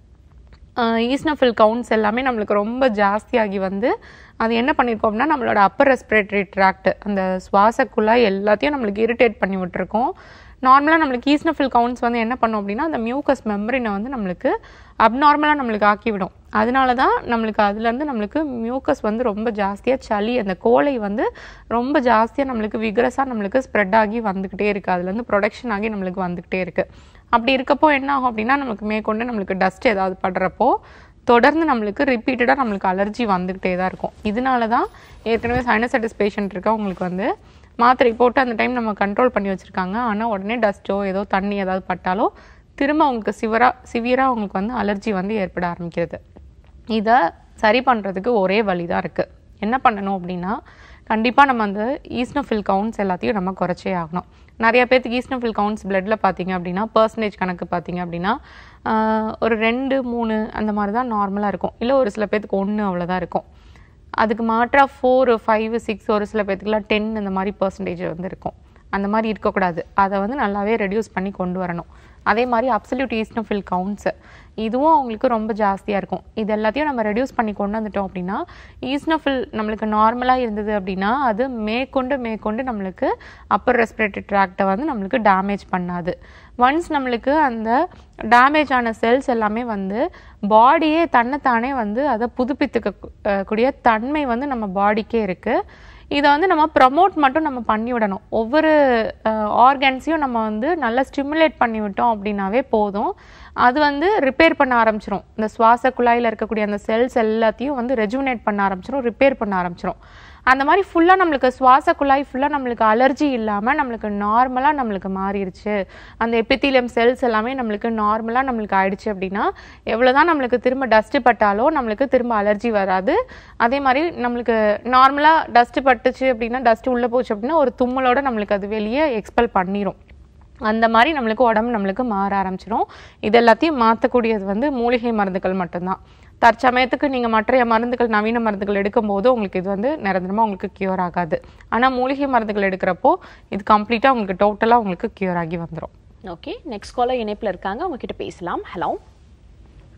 ஈஸ்னோஃபில் கவுண்ட்ஸ் எல்லாமே நம்மளுக்கு ரொம்ப ஜாஸ்தியாகி வந்து அது என்ன பண்ணியிருக்கோம் அப்படின்னா நம்மளோட அப்பர் ரெஸ்பிரேட்டரி ட்ராக்ட் அந்த சுவாச குழாய் எல்லாத்தையும் நம்மளுக்கு இரிட்டேட் பண்ணி விட்டுருக்கோம் நார்மலாக நம்மளுக்கு ஈஸ்னோஃபில் கவுண்ட்ஸ் வந்து என்ன பண்ணும் அப்படின்னா அந்த மியூக்கஸ் மெம்பரினை வந்து நம்மளுக்கு அப்நார்மலாக நம்மளுக்கு ஆக்கிவிடும் அதனால தான் நம்மளுக்கு அதுலேருந்து நம்மளுக்கு மியூக்கஸ் வந்து ரொம்ப ஜாஸ்தியாக சளி அந்த கோலை வந்து ரொம்ப ஜாஸ்தியாக நம்மளுக்கு விகரஸாக நம்மளுக்கு ஸ்ப்ரெட் ஆகி வந்துக்கிட்டே இருக்குது அதுலேருந்து ப்ரொடக்ஷன் ஆகி நம்மளுக்கு வந்துக்கிட்டே இருக்குது அப்படி இருக்கப்போ என்ன ஆகும் அப்படின்னா நம்மளுக்கு மேற்கொண்டு நம்மளுக்கு டஸ்ட் ஏதாவது படுறப்போ தொடர்ந்து நம்மளுக்கு ரிப்பீட்டடாக நம்மளுக்கு அலர்ஜி வந்துக்கிட்டே தான் இருக்கும் இதனால தான் ஏற்கனவே சைனசைட்டிஸ் பேஷண்ட் இருக்கவங்களுக்கு வந்து மாத்திரை போட்டு அந்த டைம் நம்ம கண்ட்ரோல் பண்ணி வச்சுருக்காங்க ஆனால் உடனே டஸ்ட்டோ ஏதோ தண்ணி ஏதாவது பட்டாலோ திரும்ப அவங்களுக்கு சிவரா சிவியராக அவங்களுக்கு வந்து அலர்ஜி வந்து ஏற்பட ஆரம்பிக்கிறது இதை சரி பண்ணுறதுக்கு ஒரே வழி தான் இருக்குது என்ன பண்ணணும் அப்படின்னா கண்டிப்பாக நம்ம அந்த ஈஸ்னோஃபில் கவுண்ட்ஸ் எல்லாத்தையும் நம்ம குறைச்சே ஆகணும் நிறைய பேர்த்துக்கு ஈஸ்னோஃபில் கவுண்ட்ஸ் பிளட்டில் பார்த்தீங்க அப்படின்னா பர்சன்டேஜ் கணக்கு பார்த்தீங்க அப்படின்னா ஆஹ், ஒரு ரெண்டு மூணு அந்த மாதிரி தான் நார்மலாக இருக்கும் இல்லை ஒரு சில பேர்த்துக்கு ஒன்று அவ்வளோதான் இருக்கும் அதுக்கு மாற்றா ஃபோர் ஃபைவ் சிக்ஸ் ஒரு சில பேர்த்துக்குலாம் டென் இந்த மாதிரி பர்சன்டேஜ் வந்து இருக்கும் அந்த மாதிரி இருக்கக்கூடாது அதை வந்து நல்லாவே ரெடியூஸ் பண்ணி கொண்டு வரணும் அதே மாதிரி அப்சல்யூட் ஈஸ்னோஃபில் கவுண்ட்ஸு இதுவும் அவங்களுக்கு ரொம்ப ஜாஸ்தியாக இருக்கும் இது எல்லாத்தையும் நம்ம ரெடியூஸ் பண்ணி கொண்டு வந்துட்டோம் அப்படின்னா ஈஸ்னோஃபில் நம்மளுக்கு நார்மலாக இருந்தது அப்படின்னா அது மேற்கொண்டு மேற்கொண்டு நம்மளுக்கு அப்பர் ரெஸ்பிரேட்டரி ட்ராக்டை வந்து நம்மளுக்கு டேமேஜ் பண்ணாது ஒன்ஸ் நம்மளுக்கு அந்த டேமேஜ் ஆன செல்ஸ் எல்லாமே வந்து பாடியே தன்னைத்தானே வந்து அதை புதுப்பித்துக்க அஹ், கூடிய தன்மை வந்து நம்ம பாடிக்கே இருக்குது இதை வந்து நம்ம ப்ரமோட் மட்டும் நம்ம பண்ணி விடணும் ஒவ்வொரு ஆர்கன்ஸையும் நம்ம வந்து நல்லா ஸ்டிமுலேட் பண்ணி விட்டோம் அப்படின்னாவே போதும் அது வந்து ரிப்பேர் பண்ண ஆரம்பிச்சிரும் இந்த சுவாச குழாயில் இருக்கக்கூடிய அந்த செல்ஸ் எல்லாத்தையும் வந்து ரெஜுனேட் பண்ண ஆரம்பிச்சிரும் ரிப்பேர் பண்ண ஆரம்பிச்சிரும் அந்த மாதிரி ஃபுல்லாக நம்மளுக்கு சுவாச குழாய் ஃபுல்லாக நம்மளுக்கு அலர்ஜி இல்லாமல் நம்மளுக்கு நார்மலாக நம்மளுக்கு மாறிடுச்சு அந்த எபித்தீலியம் செல்ஸ் எல்லாமே நம்மளுக்கு நார்மலாக நம்மளுக்கு ஆயிடுச்சு அப்படின்னா எவ்வளோதான் நம்மளுக்கு திரும்ப டஸ்ட்டு பட்டாலும் நம்மளுக்கு திரும்ப அலர்ஜி வராது அதே மாதிரி நம்மளுக்கு நார்மலாக டஸ்ட்டு பட்டுச்சு அப்படின்னா டஸ்ட் உள்ளே போச்சு அப்படின்னா ஒரு தும்மலோட நம்மளுக்கு அது வெளியே எக்ஸ்பெல் பண்ணிரும் அந்த மாதிரி நம்மளுக்கு உடம்பு நம்மளுக்கு மாற ஆரம்பிச்சிடும் இது எல்லாத்தையும் மாற்றக்கூடியது வந்து மூலிகை மருந்துகள் மட்டும்தான் தற்சமயத்துக்கு நீங்கள் மற்ற மருந்துகள் நவீன மருந்துகள் எடுக்கும்போது உங்களுக்கு இது வந்து நிரந்தரமாக உங்களுக்கு கியூர் ஆகாது ஆனால் மூலிகை மருந்துகள் எடுக்கிறப்போ இது கம்ப்ளீட்டாக உங்களுக்கு டோட்டலாக உங்களுக்கு கியூர் ஆகி வந்துடும் ஓகே நெக்ஸ்ட் காலர் இணைப்புல இருக்காங்க அவங்க கிட்ட பேசலாம் ஹலோ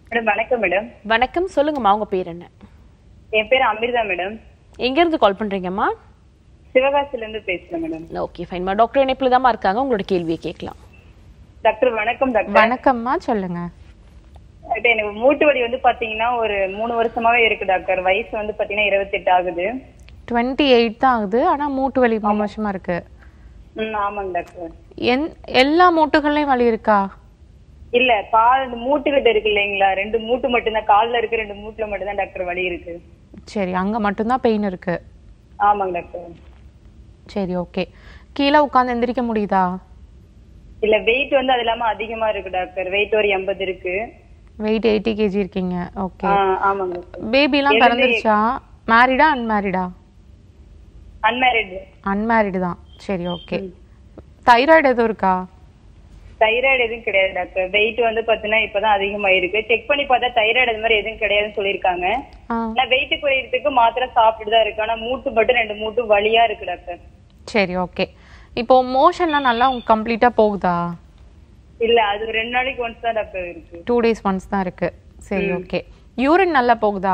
மேடம் வணக்கம் மேடம் வணக்கம் சொல்லுங்கம்மா உங்க பேர் என்ன என் பேர் அமிர்தா மேடம் எங்க இருந்து கால் பண்றீங்கம்மா சிவகாசில இருந்து பேசுறேன் மேடம் ஓகே ஃபைன்மா டாக்டர் இணைப்புல தான் இருக்காங்க உங்களோட கேள்வியை கேட்கலாம் டாக்டர் வணக்கம் டாக்டர் வணக்கம்மா சொல்லுங்க டாக்டர், எனக்கு மூட்டு வலி வந்து பாத்தீங்கன்னா ஒரு மூணு வருஷமாவே இருக்கு டாக்டர் வயசு வந்து பாத்தீங்கன்னா இருபத்தெட்டு ஆகுது டுவெண்ட்டி எயிட் தான் ஆகுது ஆனா மூட்டு வலி மூணு வருஷமா இருக்கு ம் ஆமாங்க டாக்டர் என் எல்லா மூட்டுகள்லயும் வலி இருக்கா இல்ல கால் இந்த மூட்டு கிட்ட இருக்கு இல்லைங்களா ரெண்டு மூட்டு மட்டும்தான் கால்ல இருக்கு ரெண்டு மூட்டுல மட்டும்தான் டாக்டர் வலி இருக்கு சரி அங்க மட்டும்தான் பெயின் இருக்கு ஆமாங்க டாக்டர் சரி ஓகே கீழே உட்காந்து எந்திரிக்க முடியுதா இல்ல வெயிட் வந்து அது இல்லாம அதிகமா இருக்கு டாக்டர் வெயிட் ஒரு எண்பது இருக்கு வெயிட் எயிட்டி கேஜி இருக்கீங்க ஓகே ஆ, ஆமாங்க டாக்டர் பேபிலாம் எழுதி- பிறந்துருச்சா மேரிடா அன்மேரிடா அன்மேரிட் அன்மேரிடு தான் சரி ஓகே தைராய்டு எதுவும் இருக்கா தைராய்டு எதுவும் கிடையாது டாக்டர் வெயிட் வந்து பாத்தீங்கன்னா இப்பதான் அதிகமாயிருக்கு செக் பண்ணி பார்த்தா தைராய்டு அது மாதிரி எதுவும் கிடையாதுன்னு சொல்லியிருக்காங்க ஆ நான் வெயிட் குறையறதுக்கு மாத்திரை சாப்பிட்டு தான் இருக்கு ஆனா மூட்டு மட்டும் ரெண்டு மூட்டு வலியா இருக்கு டாக்டர் சரி ஓகே இப்போ மோஷன்லாம் நல்லா உங்களுக்கு கம்ப்ளீட்டாக போகுதா இல்ல அது ரெண்டு நாளைக்கு ஒன்ஸ் தான் டாக்டர் இருக்கு டூ டேஸ் ஒன்ஸ் தான் இருக்கு சரி ஓகே யூரின் நல்லா போகுதா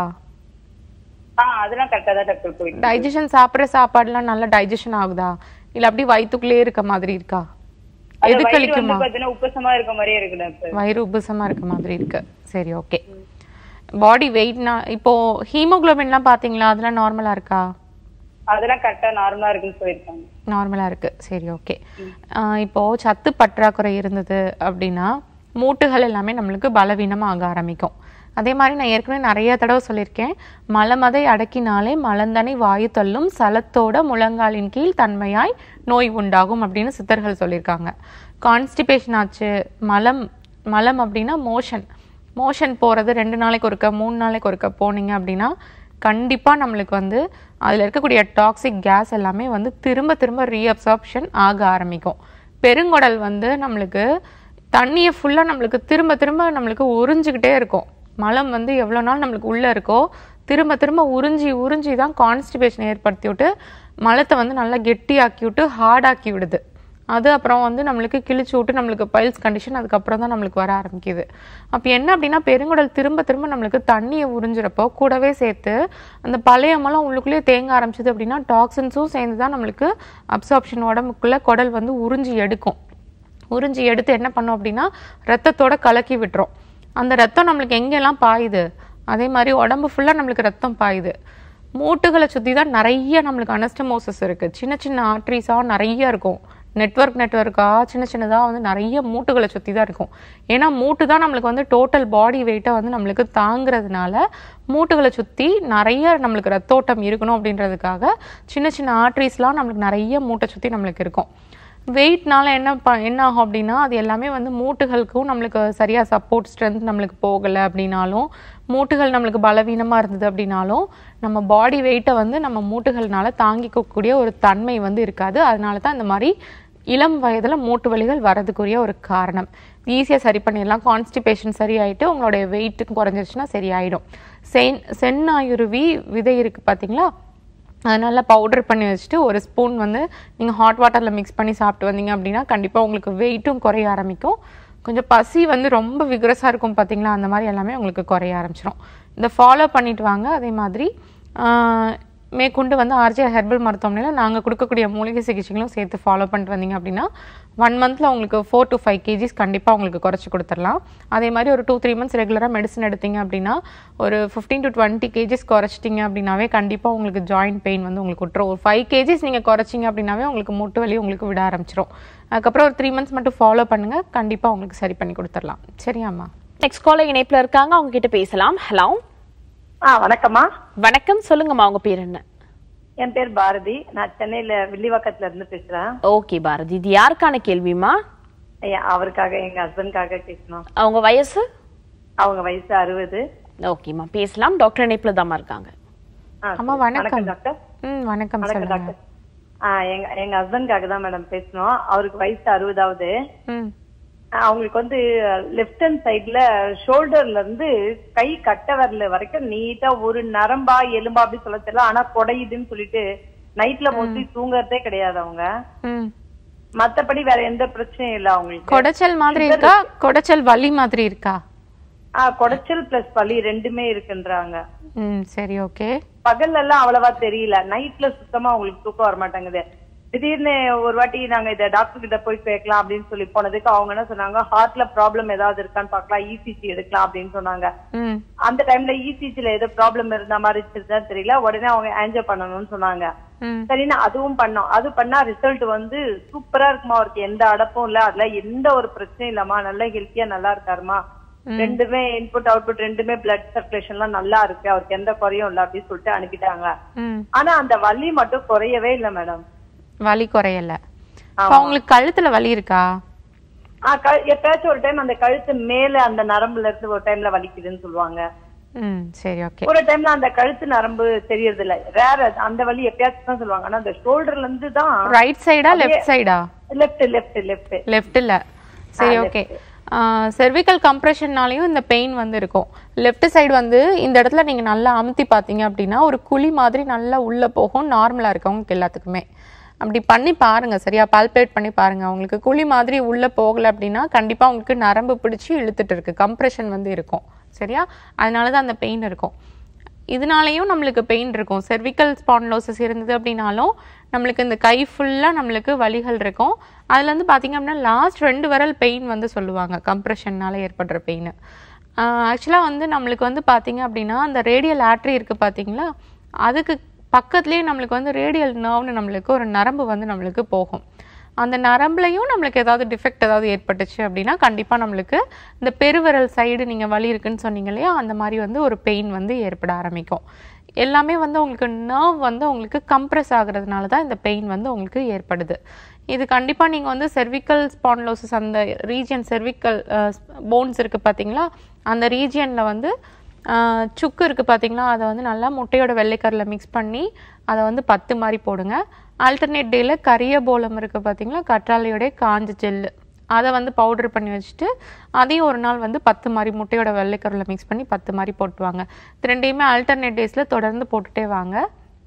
ஆ அதெல்லாம் கரெக்டா தான் டாக்டர் போயிட்டு டைஜஷன் சாப்பிட்ற சாப்பாடுலாம் நல்லா டைஜஷன் ஆகுதா இல்ல அப்படி வயித்துக்குள்ளே இருக்க மாதிரி இருக்கா அது எது வயிறு வந்து கழிக்குமா பாத்தீங்கன்னா உப்பசமா இருக்க மாதிரியே இருக்கு டாக்டர் வயிறு உபசமா இருக்க மாதிரி இருக்கு சரி ஓகே பாடி வெயிட்னா இப்போ ஹீமோகுளோபின்லாம் பாத்தீங்களா அதெல்லாம் நார்மலா இருக்கா அதெல்லாம் கரெக்டா நார்மலா இருக்குன்னு சொல்லியிருக்காங்க நார்மலா இருக்கு சரி ஓகே இப்போ சத்து பற்றாக்குறை இருந்தது அப்படின்னா மூட்டுகள் எல்லாமே நம்மளுக்கு பலவீனமா ஆக ஆரம்பிக்கும் அதே மாதிரி நான் ஏற்கனவே நிறைய தடவை சொல்லியிருக்கேன் மலமதை அடக்கினாலே மலந்தனை வாயு தள்ளும் சலத்தோட முழங்காலின் கீழ் தன்மையாய் நோய் உண்டாகும் அப்படின்னு சித்தர்கள் சொல்லியிருக்காங்க கான்ஸ்டிபேஷன் ஆச்சு மலம் மலம் அப்படின்னா மோஷன் மோஷன் போகிறது ரெண்டு நாளைக்கு ஒருக்க மூணு நாளைக்கு ஒருக்க போனீங்க அப்படின்னா கண்டிப்பாக நம்மளுக்கு வந்து அதில் இருக்கக்கூடிய டாக்ஸிக் கேஸ் எல்லாமே வந்து திரும்ப திரும்ப ரீஅப்சார்ப்ஷன் ஆக ஆரம்பிக்கும் பெருங்குடல் வந்து நம்மளுக்கு தண்ணியை ஃபுல்லாக நம்மளுக்கு திரும்ப திரும்ப நம்மளுக்கு உறிஞ்சிக்கிட்டே இருக்கும் மலம் வந்து எவ்வளோ நாள் நம்மளுக்கு உள்ளே இருக்கோ திரும்ப திரும்ப உறிஞ்சி உறிஞ்சி தான் கான்ஸ்டிபேஷன் ஏற்படுத்தி விட்டு மலத்தை வந்து நல்லா கெட்டியாக்கி விட்டு ஹார்டாக்கி விடுது அது அப்புறம் வந்து நம்மளுக்கு கிழிச்சு விட்டு நம்மளுக்கு பைல்ஸ் கண்டிஷன் அதுக்கப்புறம் தான் நம்மளுக்கு வர ஆரம்பிக்குது அப்போ என்ன அப்படின்னா பெருங்குடல் திரும்ப திரும்ப நம்மளுக்கு தண்ணியை உறிஞ்சிறப்போ கூடவே சேர்த்து அந்த பழைய மலம் உள்ளுக்குள்ளேயே தேங்க ஆரம்பிச்சது அப்படின்னா டாக்ஸின்ஸும் சேர்ந்து தான் நம்மளுக்கு அப்சார்ப்ஷன் உடம்புக்குள்ள குடல் வந்து உறிஞ்சி எடுக்கும் உறிஞ்சி எடுத்து என்ன பண்ணோம் அப்படின்னா ரத்தத்தோட கலக்கி விட்டுரும் அந்த ரத்தம் நம்மளுக்கு எங்கெல்லாம் பாயுது அதே மாதிரி உடம்பு ஃபுல்லாக நம்மளுக்கு ரத்தம் பாயுது மூட்டுகளை சுற்றி தான் நிறைய நம்மளுக்கு அனஸ்டமோசஸ் இருக்குது சின்ன சின்ன ஆர்ட்ரிஸாக நிறைய இருக்கும் நெட்வொர்க் நெட்வொர்க்காக சின்ன சின்னதாக வந்து நிறைய மூட்டுகளை சுற்றி தான் இருக்கும் ஏன்னா மூட்டு தான் நம்மளுக்கு வந்து டோட்டல் பாடி வெயிட்டை வந்து நம்மளுக்கு தாங்கிறதுனால மூட்டுகளை சுற்றி நிறைய நம்மளுக்கு ரத்தோட்டம் இருக்கணும் அப்படின்றதுக்காக சின்ன சின்ன ஆர்ட்ரிஸ்லாம் நம்மளுக்கு நிறைய மூட்டை சுற்றி நம்மளுக்கு இருக்கும் வெயிட்னால என்ன ப என்ன ஆகும் அப்படின்னா அது எல்லாமே வந்து மூட்டுகளுக்கும் நம்மளுக்கு சரியாக சப்போர்ட் ஸ்ட்ரென்த் நம்மளுக்கு போகலை அப்படின்னாலும் மூட்டுகள் நம்மளுக்கு பலவீனமாக இருந்தது அப்படின்னாலும் நம்ம பாடி வெயிட்டை வந்து நம்ம மூட்டுகள்னால தாங்கிக்கக்கூடிய ஒரு தன்மை வந்து இருக்காது அதனால தான் இந்த மாதிரி இளம் வயதில் மூட்டு வலிகள் வரதுக்குரிய ஒரு காரணம் ஈஸியாக சரி பண்ணிடலாம் கான்ஸ்டிபேஷன் சரியாயிட்டு உங்களுடைய வெயிட்டுக்கும் குறைஞ்சிருச்சுன்னா சரியாயிடும் சென் சென்னாயுருவி விதை இருக்குது பார்த்தீங்களா அதை நல்லா பவுடர் பண்ணி வச்சுட்டு ஒரு ஸ்பூன் வந்து நீங்கள் ஹாட் வாட்டரில் மிக்ஸ் பண்ணி சாப்பிட்டு வந்தீங்க அப்படின்னா கண்டிப்பாக உங்களுக்கு வெயிட்டும் குறைய ஆரம்பிக்கும் கொஞ்சம் பசி வந்து ரொம்ப விக்ரஸாக இருக்கும் பார்த்தீங்களா அந்த மாதிரி எல்லாமே உங்களுக்கு குறைய ஆரம்பிச்சிடும் இதை ஃபாலோ பண்ணிட்டு வாங்க அதே மாதிரி ஆஹ், மேற்கொண்டு வந்து ஆர்ஜே ஹெர்பல் மருத்துவமனையில் நாங்கள் கொடுக்கக்கூடிய மூலிகை சிகிச்சைகளும் சேர்த்து ஃபாலோ பண்ணிட்டு வந்தீங்க அப்படின்னா ஒன் மந்தில் உங்களுக்கு ஃபோர் to ஃபைவ் கேஜிஸ் கண்டிப்பாக உங்களுக்கு குறைச்சி கொடுத்துடலாம் அதே மாதிரி ஒரு டூ த்ரீ மந்த்ஸ் ரெகுலராக மெடிசன் எடுத்தீங்க அப்படின்னா ஒரு ஃபிஃப்டீன் to டுவெண்ட்டி கேஜிஸ் குறைச்சிட்டிங்க அப்படின்னாவே கண்டிப்பாக உங்களுக்கு ஜாயிண்ட் பெயின் வந்து உங்களுக்கு விட்டுரும் ஒரு ஃபைவ் கேஜிஸ் நீங்கள் குறைச்சிங்க அப்படின்னாவே உங்களுக்கு மூட்டு வலி உங்களுக்கு விட ஆரம்பிச்சிரும் அதுக்கப்புறம் ஒரு த்ரீ மந்த்ஸ் மட்டும் ஃபாலோ பண்ணுங்கள் கண்டிப்பாக உங்களுக்கு சரி பண்ணி கொடுத்துடலாம் சரியாம்மா நெக்ஸ்ட் காலர் இணைப்புல இருக்காங்க அவங்க கிட்ட பேசலாம் ஹலோ ஆ வணக்கம்மா வணக்கம் சொல்லுங்கம்மா உங்க பேர் என்ன என் பேர் பாரதி நான் சென்னையில வில்லிவாக்கத்துல இருந்து பேசுறேன் ஓகே பாரதி இது யாருக்கான கேள்விமா ஐயா, அவருக்காக எங்க ஹஸ்பண்ட்காக பேசணும் அவங்க வயசு அவங்க வயசு அறுபது ஓகேம்மா பேசலாம் டாக்டர் இணைப்புல தாம்மா இருக்காங்க ஆ, அம்மா சரி. வணக்கம் டாக்டர் ம் வணக்கம் வணக்கம் சொல்லுங்க டாக்டர் ஆ எங்க எங்க ஹஸ்பண்ட்காக தான் மேடம் பேசணும் அவருக்கு வயசு அறுபதாவது ம் அவங்களுக்கு வந்து லெஃப்ட் ஹேண்ட் சைடுல ஷோல்டர்ல இருந்து கை கட்ட வரல வரைக்கும் நீட்டா ஒரு நரம்பா எலும்பா அப்படி சொல்ல தெரியல ஆனா குடையுதுன்னு சொல்லிட்டு நைட்ல மோஸ்ட்லி தூங்குறதே கிடையாது அவங்க ம் மத்தபடி வேற எந்த பிரச்சனையும் இல்ல அவங்களுக்கு கொடைச்சல் மாதிரி இருக்கா கொடைச்சல் வலி மாதிரி இருக்கா ஆஹ் குடைச்சல் பிளஸ் வலி ரெண்டுமே இருக்குன்றாங்க ம் சரி ஓகே பகல்ல எல்லாம் அவ்வளவா தெரியல நைட்ல சுத்தமா உங்களுக்கு தூக்கம் வர மாட்டேங்குது திடீர்னு ஒரு வாட்டி நாங்க இத டாக்டர் கிட்ட போய் கேட்கலாம் அப்படின்னு சொல்லி போனதுக்கு அவங்க என்ன சொன்னாங்க ஹார்ட்ல ப்ராப்ளம் ஏதாவது இருக்கான்னு பார்க்கலாம் இசிஜி எடுக்கலாம் அப்படின்னு சொன்னாங்க ம் அந்த டைம்ல இசிஜில ஏதோ ப்ராப்ளம் இருந்த மாதிரி இருந்துச்சுன்னு தெரியல உடனே அவங்க ஆன்ஜோ பண்ணணும்னு சொன்னாங்க ம் சரின்னு அதுவும் பண்ணோம் அது பண்ணா ரிசல்ட் வந்து சூப்பரா இருக்குமா அவருக்கு எந்த அடப்பும் இல்ல அதுல எந்த ஒரு பிரச்சனையும் இல்லம்மா நல்லா ஹெல்த்தியா நல்லா இருக்காருமா ரெண்டுமே இன்புட் அவுட்புட் ரெண்டுமே பிளட் சர்க்குலேஷன் எல்லாம் நல்லா இருக்கு அவருக்கு எந்த குறையும் இல்ல அப்படின்னு சொல்லிட்டு அனுப்பிட்டாங்க ம் ஆனா அந்த வலி மட்டும் குறையவே இல்ல மேடம் வலி குறையல இப்போ உங்களுக்கு கழுத்துல வலி இருக்கா ஆஹ் க- எப்பயாச்சும் ஒரு டைம் அந்த கழுத்து மேல அந்த நரம்புல இருந்து ஒரு டைம்ல வலிக்குதுன்னு சொல்லுவாங்க ம் சரி ஓகே ஒரு டைம்ல அந்த கழுத்து நரம்பு தெரியறது இல்ல வேற அந்த வலி எப்பயாச்சும் தான் சொல்லுவாங்க ஆனா அந்த ஷோல்டர்ல இருந்து தான் ரைட் சைடா லெஃப்ட் சைடா லெஃப்ட் லெஃப்ட் லெஃப்ட் லெஃப்ட்ல சரி ஓகே செர்விக்கல் கம்ப்ரெஷன்னாலையும் இந்த பெயின் வந்து இருக்கும் லெஃப்ட் சைடு வந்து இந்த இடத்துல நீங்க நல்லா அமுத்தி பார்த்தீங்க அப்படின்னா ஒரு குழி மாதிரி நல்லா உள்ள போகும் நார்மலா இருக்கவங்களுக்கு எல்லாத்துக்குமே அப்படி பண்ணி பாருங்க சரியா பால்பேட் பண்ணி பாருங்க உங்களுக்கு குழி மாதிரி உள்ள போகல அப்படின்னா கண்டிப்பா உங்களுக்கு நரம்பு பிடிச்சி இழுத்துட்டு இருக்கு கம்ப்ரெஷன் வந்து இருக்கும் சரியா அதனால தான் அந்த பெயின் இருக்கும் இதனாலேயும் நம்மளுக்கு பெயின் இருக்கும் cervical ஸ்பான்லோசிஸ் இருந்தது அப்படின்னாலும் நம்மளுக்கு இந்த கை ஃபுல்லாக நம்மளுக்கு வலிகள் இருக்கும் அதுல இருந்து பார்த்தீங்க அப்படின்னா லாஸ்ட் ரெண்டு விரல் பெயின் வந்து சொல்லுவாங்க கம்ப்ரெஷன்னால ஏற்படுற பெயின் ஆக்சுவலாக வந்து நம்மளுக்கு வந்து பார்த்தீங்க அப்படின்னா அந்த ரேடியல் ஆட்ரி இருக்குது பார்த்தீங்களா அதுக்கு பக்கத்துலேயே நம்மளுக்கு வந்து ரேடியல் நர்வ்னு நம்மளுக்கு ஒரு நரம்பு வந்து நம்மளுக்கு போகும் அந்த நரம்புலையும் நம்மளுக்கு ஏதாவது டிஃபெக்ட் ஏதாவது ஏற்பட்டுச்சு அப்படின்னா கண்டிப்பாக நம்மளுக்கு இந்த பெருவிரல் சைடு நீங்கள் வலி இருக்குன்னு சொன்னீங்க இல்லையா அந்த மாதிரி வந்து ஒரு பெயின் வந்து ஏற்பட ஆரம்பிக்கும் எல்லாமே வந்து உங்களுக்கு நர்வ் வந்து உங்களுக்கு கம்ப்ரெஸ் ஆகுறதுனால தான் இந்த பெயின் வந்து உங்களுக்கு ஏற்படுது இது கண்டிப்பாக நீங்கள் வந்து cervical ஸ்பான்லோசிஸ் அந்த ரீஜியன் cervical போன்ஸ் இருக்குது பார்த்தீங்களா அந்த ரீஜியனில் வந்து ஆஹ் சுக்கு இருக்குது பார்த்தீங்களா அதை வந்து நல்லா முட்டையோட வெள்ளைக்கரில் மிக்ஸ் பண்ணி அதை வந்து பத்து மாதிரி போடுங்க ஆல்டர்னேட் டேயில் கரிய போலம் இருக்குது பார்த்தீங்களா கற்றாழையோடைய காஞ்ச ஜெல்லு அதை வந்து பவுடர் பண்ணி வச்சுட்டு அதையும் ஒரு நாள் வந்து பத்து மாதிரி முட்டையோட வெள்ளைக்கரில் மிக்ஸ் பண்ணி பத்து மாதிரி போட்டுவாங்க இது ரெண்டையுமே ஆல்டர்னேட் டேஸில் தொடர்ந்து போட்டுட்டே வாங்க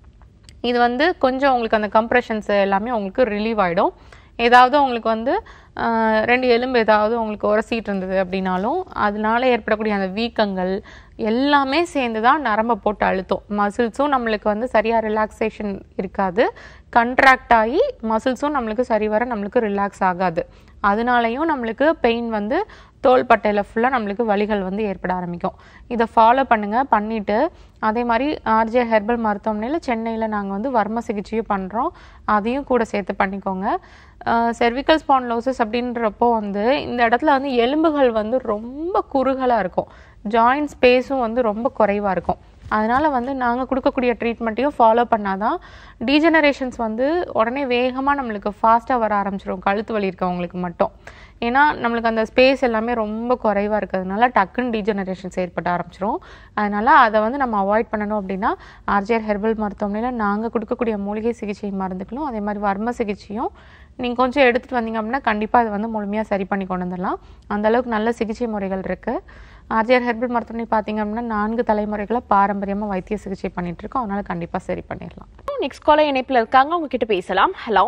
இது வந்து கொஞ்சம் உங்களுக்கு அந்த கம்ப்ரெஷன்ஸ் எல்லாமே உங்களுக்கு ரிலீவ் ஆகிடும் ஏதாவது உங்களுக்கு வந்து ஆஹ், ரெண்டு எலும்பு ஏதாவது உங்களுக்கு உரசிட்டு இருந்தது அப்படின்னாலும் அதனால ஏற்படக்கூடிய அந்த வீக்கங்கள் எல்லாமே சேர்ந்து தான் நரம்பை போட்டு அழுத்தும் மசில்ஸும் நம்மளுக்கு வந்து சரியாக ரிலாக்ஸேஷன் இருக்காது கண்ட்ராக்ட் ஆகி மசில்ஸும் நம்மளுக்கு சரிவர நம்மளுக்கு ரிலாக்ஸ் ஆகாது அதனாலையும் நம்மளுக்கு பெயின் வந்து தோள்பட்டையில் ஃபுல்லாக நம்மளுக்கு வலிகள் வந்து ஏற்பட ஆரம்பிக்கும் இதை ஃபாலோ பண்ணுங்கள் பண்ணிவிட்டு அதே மாதிரி ஆர்ஜே ஹெர்பல் மருத்துவமனையில் சென்னையில் நாங்கள் வந்து வர்ம சிகிச்சையும் பண்ணுறோம் அதையும் கூட சேர்த்து பண்ணிக்கோங்க செர்விக்கல் ஸ்பான்லோசிஸ் அப்படின்றப்போ வந்து இந்த இடத்துல வந்து எலும்புகள் வந்து ரொம்ப குறுகலாக இருக்கும் ஜாயிண்ட் ஸ்பேஸும் வந்து ரொம்ப குறைவாக இருக்கும் அதனால வந்து நாங்கள் கொடுக்கக்கூடிய ட்ரீட்மெண்ட்டையும் ஃபாலோ பண்ணாதான் டீஜெனரேஷன்ஸ் வந்து உடனே வேகமாக நம்மளுக்கு ஃபாஸ்ட்டாக வர ஆரம்பிச்சிடும் கழுத்து வலி இருக்கவங்களுக்கு மட்டும் ஏன்னா நம்மளுக்கு அந்த ஸ்பேஸ் எல்லாமே ரொம்ப குறைவாக இருக்கிறதுனால டக்குன்னு டீஜெனரேஷன்ஸ் ஏற்பட ஆரம்பிச்சிரும் அதனால அதை வந்து நம்ம அவாய்ட் பண்ணணும் அப்படின்னா ஆர்ஜிஆர் ஹெர்பல் மருத்துவமனையில் நாங்கள் கொடுக்கக்கூடிய மூலிகை சிகிச்சை மருந்துகளும் அதே மாதிரி வர்ம சிகிச்சையும் நீங்கள் கொஞ்சம் எடுத்துகிட்டு வந்தீங்க அப்படின்னா கண்டிப்பாக அதை வந்து முழுமையாக சரி பண்ணி கொண்டு வந்துடலாம் அந்த அளவுக்கு நல்ல சிகிச்சை முறைகள் இருக்குது ஆர்ஜிஆர் ஹெர்பல் மருத்துவமனை பார்த்தீங்க அப்படின்னா நான்கு தலைமுறைகளை பாரம்பரியமாக வைத்திய சிகிச்சை பண்ணிட்டு இருக்கோம் அதனால கண்டிப்பாக சரி பண்ணிடலாம் நெக்ஸ்ட் காலர் இணைப்புல இருக்காங்க உங்க கிட்ட பேசலாம் ஹலோ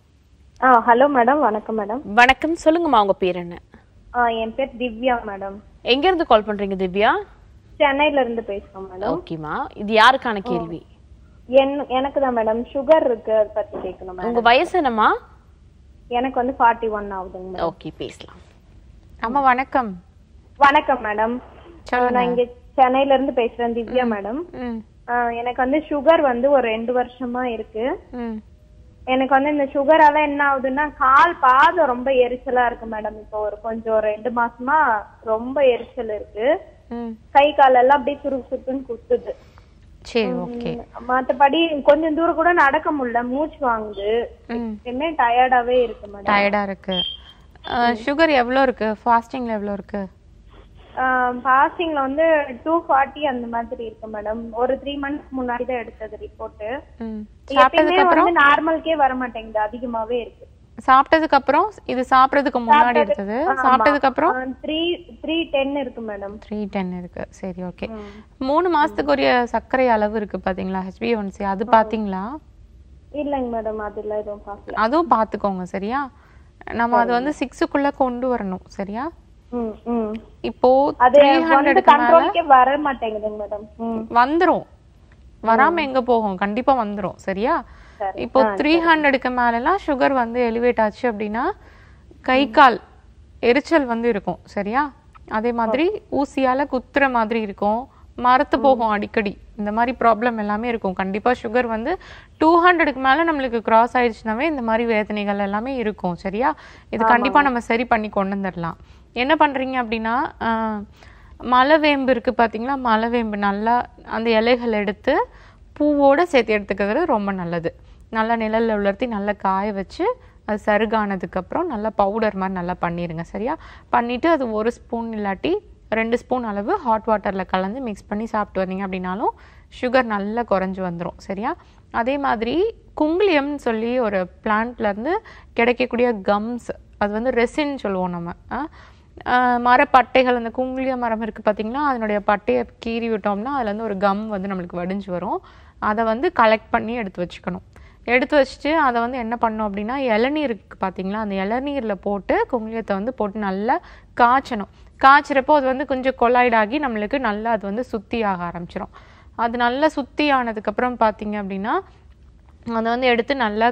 ஆ ஹலோ மேடம் வணக்கம் மேடம் வணக்கம் சொல்லுங்கம்மா உங்க பேர் என்ன ஆ என் பேர் திவ்யா மேடம் எங்க இருந்து கால் பண்றீங்க திவ்யா சென்னையில இருந்து பேசுறோம் மேடம் ஓகேம்மா இது யாருக்கான கேள்வி என் எனக்கு தான் மேடம் சுகர் இருக்கு அதை பத்தி கேட்கணும் மேடம் உங்க வயசு என்னம்மா எனக்கு வந்து ஃபார்ட்டி ஒன் ஆகுதுங்க மேடம் ஓகே பேசலாம் அம்மா வணக்கம் வணக்கம் மேடம் நான் இங்க சென்னையில இருந்து பேசுறேன் திவ்யா மேடம் ம் எனக்கு வந்து சுகர் வந்து ஒரு ரெண்டு வருஷமா இருக்கு ம் எனக்கு வந்து இந்த சுகரால என்ன ஆகுதுன்னா கால் பாதம் ரொம்ப எரிச்சலா இருக்கு மேடம் இப்போ ஒரு கொஞ்சம் ஒரு ரெண்டு மாசமா ரொம்ப எரிச்சல் இருக்கு ம் கை கால் எல்லாம் அப்படியே சுருக்கு சுருக்குன்னு குத்துது சரி ஓகே மத்தபடி கொஞ்சம் தூரம் கூட நடக்க முடியல மூச்சு வாங்குது எப்பயுமே டயர்டாவே இருக்கு மேடம் டயர்டாக இருக்கு சுகர் எவ்வளோ இருக்கு ஃபாஸ்டிங்கில் எவ்வளோ இருக்கு பாசிங்ல வந்து டூ ஃபார்ட்டி அந்த மாதிரி இருக்கு மேடம் ஒரு த்ரீ மந்த்ஸ் முன்னாடி தான் எடுத்தது ரிப்போர்ட் ம் எப்பயுமே வந்து நார்மல்கே வர மாட்டேங்குது அதிகமாவே இருக்கு சாப்பிட்டதுக்கு அப்புறம் இது சாப்பிட்றதுக்கு முன்னாடி எடுத்தது சாப்பிட்டதுக்கு அப்புறம் த்ரீ த்ரீ டென் இருக்கு மேடம் த்ரீ டென் இருக்கு சரி ஓகே மூணு மாசத்துக்கு ஒரு சர்க்கரை அளவு இருக்கு பாத்தீங்களா ஹெச்பிஒன்சி அது பாத்தீங்களா இல்லைங்க மேடம் அதெல்லாம் எதுவும் பார்க்கல அதுவும் பார்த்துக்கோங்க சரியா நம்ம அது வந்து சிக்ஸுக்குள்ள கொண்டு வரணும் சரியா ம் ம் இப்போ அது த்ரீ வந்து ஹண்ட்ரடுக்கு மேல கண்ட்ரோலுக்கே வர மாட்டேங்குதுங்க மேடம் ம் வந்துரும் வராம எங்க போகும் கண்டிப்பா வந்துரும் சரியா இப்போ த்ரீ ஹண்ட்ரடுக்கு மேலலாம் சுகர் வந்து எலிவேட் ஆச்சு அப்படின்னா கை கால் எரிச்சல் வந்து இருக்கும் சரியா அதே மாதிரி ஊசியால குத்துற மாதிரி இருக்கும் மரத்து போகும் அடிக்கடி இந்த மாதிரி ப்ராப்ளம் எல்லாமே இருக்கும் கண்டிப்பா சுகர் வந்து டூ ஹண்ட்ரடுக்கு மேல நம்மளுக்கு கிராஸ் ஆயிடுச்சுனாவே இந்த மாதிரி வேதனைகள் எல்லாமே இருக்கும் சரியா இது கண்டிப்பா நம்ம சரி பண்ணி கொண்டு வந்துடலாம் என்ன பண்றீங்க அப்படின்னா ஆஹ், மலைவேம்பு இருக்கு பாத்தீங்களா மலைவேம்பு நல்லா அந்த இலைகள் எடுத்து பூவோட சேர்த்து எடுத்துக்கிறது ரொம்ப நல்லது நல்லா நிழல்ல உலர்த்தி நல்லா காய வச்சு அது சருகானதுக்கு அப்புறம் நல்லா பவுடர் மாதிரி நல்லா பண்ணிடுங்க சரியா பண்ணிட்டு அது ஒரு ஸ்பூன் இல்லாட்டி ரெண்டு ஸ்பூன் அளவு ஹாட் வாட்டர்ல கலந்து மிக்ஸ் பண்ணி சாப்பிட்டு வந்தீங்க அப்படின்னாலும் சுகர் நல்லா குறைஞ்சு வந்துடும் சரியா அதே மாதிரி குங்குலியம்னு சொல்லி ஒரு பிளான்ட்ல இருந்து கிடைக்கக்கூடிய கம்ஸ் அது வந்து ரெசின் சொல்லுவோம் நம்ம ஆ? ஆஹ் மரப்பட்டைகள் அந்த குங்குளிய மரம் இருக்கு பாத்தீங்களா அதனுடைய பட்டையை கீறி விட்டோம்னா அதுல இருந்து ஒரு கம் வந்து நம்மளுக்கு வடிஞ்சு வரும் அதை வந்து கலெக்ட் பண்ணி எடுத்து வச்சுக்கணும் எடுத்து வச்சுட்டு அதை வந்து என்ன பண்ணணும் அப்படின்னா இளநீர் இருக்கு பாத்தீங்களா அந்த இளநீர்ல போட்டு குங்குளியத்தை வந்து போட்டு நல்லா காய்ச்சணும் காய்ச்சறப்போ அது வந்து கொஞ்சம் கொலாய்ட் ஆகி நம்மளுக்கு நல்லா அது வந்து சுத்தி ஆக ஆரம்பிச்சிடும் அது நல்லா சுத்தி ஆனதுக்கு அப்புறம் பாத்தீங்க அப்படின்னா அதை வந்து எடுத்து நல்லா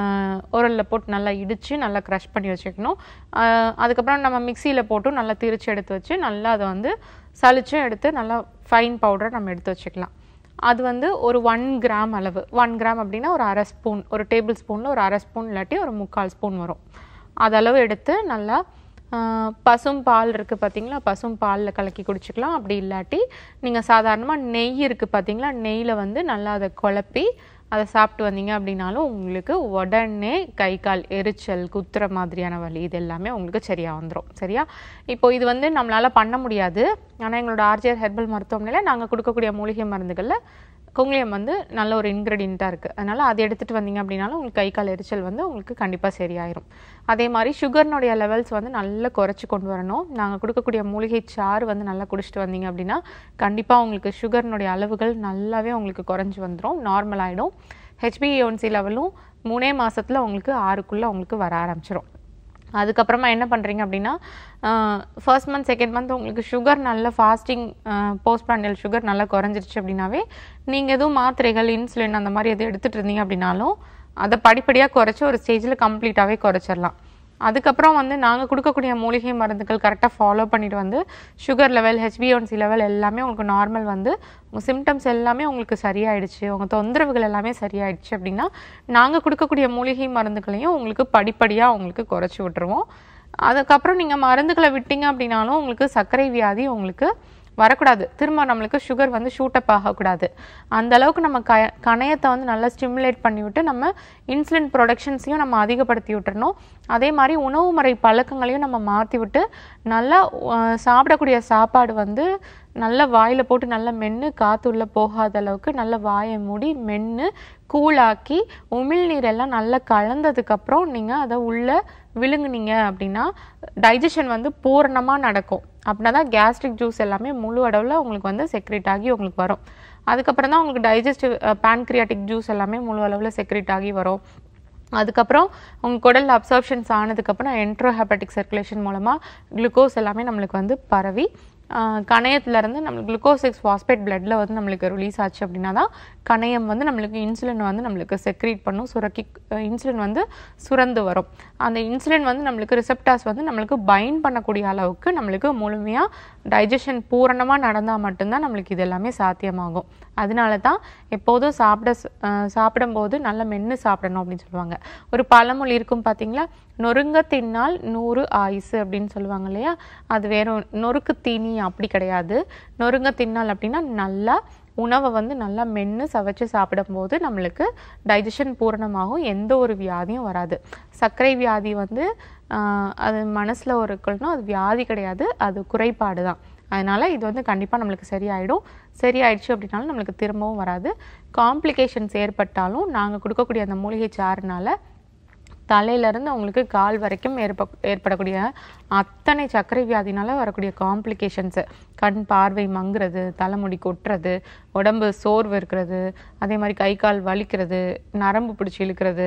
உரலில் போட்டு நல்லா இடித்து நல்லா க்ரஷ் பண்ணி வச்சுக்கணும் ஆஹ் அதுக்கப்புறம் நம்ம மிக்சியில் போட்டும் நல்லா திரிச்சு எடுத்து வச்சு நல்லா அதை வந்து சலிச்சும் எடுத்து நல்லா ஃபைன் பவுடரை நம்ம எடுத்து வச்சுக்கலாம் அது வந்து ஒரு ஒன் கிராம் அளவு ஒன் கிராம் அப்படின்னா ஒரு அரை ஸ்பூன் ஒரு டேபிள் ஸ்பூனில் ஒரு அரை ஸ்பூன் இல்லாட்டி ஒரு முக்கால் ஸ்பூன் வரும் அதளவு எடுத்து நல்லா ஆஹ் பசும் பால் இருக்குது பார்த்தீங்களா பசும் பாலில் கலக்கி குடிச்சுக்கலாம் அப்படி இல்லாட்டி நீங்கள் சாதாரணமாக நெய் இருக்குது பார்த்தீங்களா நெய்யில் வந்து நல்லா அதை குழப்பி அதை சாப்பிட்டு வந்தீங்க அப்படின்னாலும் உங்களுக்கு உடனே கை கால் எரிச்சல் குத்துற மாதிரியான வலி இது எல்லாமே உங்களுக்கு சரியாக வந்துடும் சரியா இப்போ இது வந்து நம்மளால பண்ண முடியாது ஆனால் எங்களோட ஆர்ஜிஆர் ஹெர்பல் மருத்துவமனையில் நாங்கள் கொடுக்கக்கூடிய மூலிகை மருந்துகளில் குங்குளியம் வந்து நல்ல ஒரு இன்க்ரெடியண்ட்டாக இருக்குது அதனால் அதை எடுத்துகிட்டு வந்தீங்க அப்படின்னாலும் உங்களுக்கு கை கால் எரிச்சல் வந்து உங்களுக்கு கண்டிப்பாக சரியாயிரும் அதே மாதிரி சுகர்னுடைய லெவல்ஸ் வந்து நல்லா குறைச்சி கொண்டு வரணும் நாங்கள் கொடுக்கக்கூடிய மூலிகை சாறு வந்து நல்லா குடிச்சிட்டு வந்தீங்க அப்படின்னா கண்டிப்பாக உங்களுக்கு சுகர்னுடைய அளவுகள் நல்லாவே உங்களுக்கு குறைஞ்சி வந்துடும் நார்மல் ஆகிடும் ஹெச்பிஏஒன்சி லெவலும் மூணே மாசத்துல உங்களுக்கு ஆறுக்குள்ளே உங்களுக்கு வர ஆரம்பிச்சிடும் அதுக்கப்புறமா என்ன பண்ணுறீங்க அப்படின்னா ஃபர்ஸ்ட் மந்த் செகண்ட் மந்த் உங்களுக்கு சுகர் நல்ல ஃபாஸ்டிங் போஸ்ட் ப்ராண்டியல் சுகர் நல்லா குறைஞ்சிருச்சு அப்படின்னாவே நீங்கள் எதுவும் மாத்திரைகள் இன்சுலின் அந்த மாதிரி எதுவும் எடுத்துகிட்டு இருந்தீங்க அப்படின்னாலும் அதை படிப்படியாக குறைச்சி ஒரு ஸ்டேஜில் கம்ப்ளீட்டாகவே குறைச்சிடலாம் அதுக்கப்புறம் வந்து நாங்கள் கொடுக்கக்கூடிய மூலிகை மருந்துகள் கரெக்டாக ஃபாலோ பண்ணிட்டு வந்து சுகர் லெவல் ஹெச்பிஒன்சி லெவல் எல்லாமே உங்களுக்கு நார்மல் வந்து உங்கள் சிம்டம்ஸ் எல்லாமே உங்களுக்கு சரியாயிடுச்சு உங்கள் தொந்தரவுகள் எல்லாமே சரியாயிடுச்சு அப்படின்னா நாங்கள் கொடுக்கக்கூடிய மூலிகை மருந்துகளையும் உங்களுக்கு படிப்படியாக உங்களுக்கு குறைச்சி விட்டுருவோம் அதுக்கப்புறம் நீங்கள் மருந்துகளை விட்டீங்க அப்படின்னாலும் உங்களுக்கு சர்க்கரை வியாதி உங்களுக்கு வரக்கூடாது திரும்ப நம்மளுக்கு சுகர் வந்து ஷூட் அப் ஆகக்கூடாது அந்த அளவுக்கு நம்ம க கணையத்தை வந்து நல்லா ஸ்டிமுலேட் பண்ணிவிட்டு நம்ம இன்சுலின் ப்ரொடக்ஷன்ஸையும் நம்ம அதிகப்படுத்தி விட்டுறணும் அதே மாதிரி உணவு முறை பழக்கங்களையும் நம்ம மாற்றி விட்டு நல்லா அஹ், சாப்பிடக்கூடிய சாப்பாடு வந்து நல்ல வாயில் போட்டு நல்லா மென்று காற்று உள்ள போகாத அளவுக்கு நல்ல வாயை மூடி மென்று கூழாக்கி உமிழ்நீர் எல்லாம் நல்லா கலந்ததுக்கப்புறம் நீங்கள் அதை உள்ள விழுங்குனீங்க அப்படின்னா டைஜஷன் வந்து பூரணமாக நடக்கும் அப்படின்னா தான் கேஸ்ட்ரிக் ஜூஸ் எல்லாமே முழு அளவில் உங்களுக்கு வந்து செக்ரேட் ஆகி உங்களுக்கு வரும் அதுக்கப்புறம் தான் உங்களுக்கு டைஜஸ்டிவ் பேன்க்ரியாட்டிக் ஜூஸ் எல்லாமே முழு அளவில் செக்ரேட் ஆகி வரும் அதுக்கப்புறம் உங்க குடல் அப்சர்ப்ஷன்ஸ் ஆனதுக்கப்புறம் என்ட்ரோஹெப்பட்டிக் சர்க்குலேஷன் மூலமாக குளுக்கோஸ் எல்லாமே நம்மளுக்கு வந்து பரவி ஆஹ் கணையத்துல இருந்து நம்மளுக்கு குளுக்கோஸ் சிக்ஸ் ஃபாஸ்பேட் பிளட்ல வந்து நம்மளுக்கு ரிலீஸ் ஆச்சு அப்படின்னா தான் கணையம் வந்து நம்மளுக்கு இன்சுலின் வந்து நம்மளுக்கு செக்ரீட் பண்ணும் சுரக்கி இன்சுலின் வந்து சுரந்து வரும் அந்த இன்சுலின் வந்து நம்மளுக்கு ரிசெப்டாஸ் வந்து நம்மளுக்கு பைண்ட் பண்ணக்கூடிய அளவுக்கு நம்மளுக்கு முழுமையாக டைஜஷன் பூரணமாக நடந்தால் மட்டும்தான் நம்மளுக்கு இது எல்லாமே சாத்தியமாகும் அதனால தான் எப்போதும் சாப்பிட ஸ்- ஆஹ் சாப்பிடும்போது நல்லா மென்று சாப்பிடணும் அப்படின்னு சொல்லுவாங்க ஒரு பழமொழி இருக்கும் பார்த்தீங்களா நொறுங்க தின்னால் நூறு ஆயுசு அப்படின்னு சொல்லுவாங்க இல்லையா அது வேற நொறுக்கு தீனி அப்படி கிடையாது நொறுங்க தின்னால் அப்படின்னா நல்லா உணவை வந்து நல்லா மென்று சவைச்சு சாப்பிடும்போது நம்மளுக்கு டைஜஷன் பூரணமாகும் எந்த ஒரு வியாதியும் வராது சர்க்கரை வியாதி வந்து ஆஹ் அது மனசில் ஒரு இருக்கணும் அது வியாதி கிடையாது அது குறைபாடு தான் அதனால இது வந்து கண்டிப்பாக நம்மளுக்கு சரியாயிடும் சரியாயிடுச்சு அப்படின்னாலும் நம்மளுக்கு திரும்பவும் வராது காம்ப்ளிகேஷன்ஸ் ஏற்பட்டாலும் நாங்கள் கொடுக்கக்கூடிய அந்த மூலிகை சாறுனால தலையிலேருந்து அவங்களுக்கு கால் வரைக்கும் ஏற்ப ஏற்படக்கூடிய அத்தனை சர்க்கரை வியாதினால வரக்கூடிய காம்ப்ளிகேஷன்ஸு கண் பார்வை மங்குறது தலைமுடி கொட்டுறது உடம்பு சோர்வு இருக்கிறது அதே மாதிரி கை கால் வலிக்கிறது நரம்பு பிடிச்சி இழுக்கிறது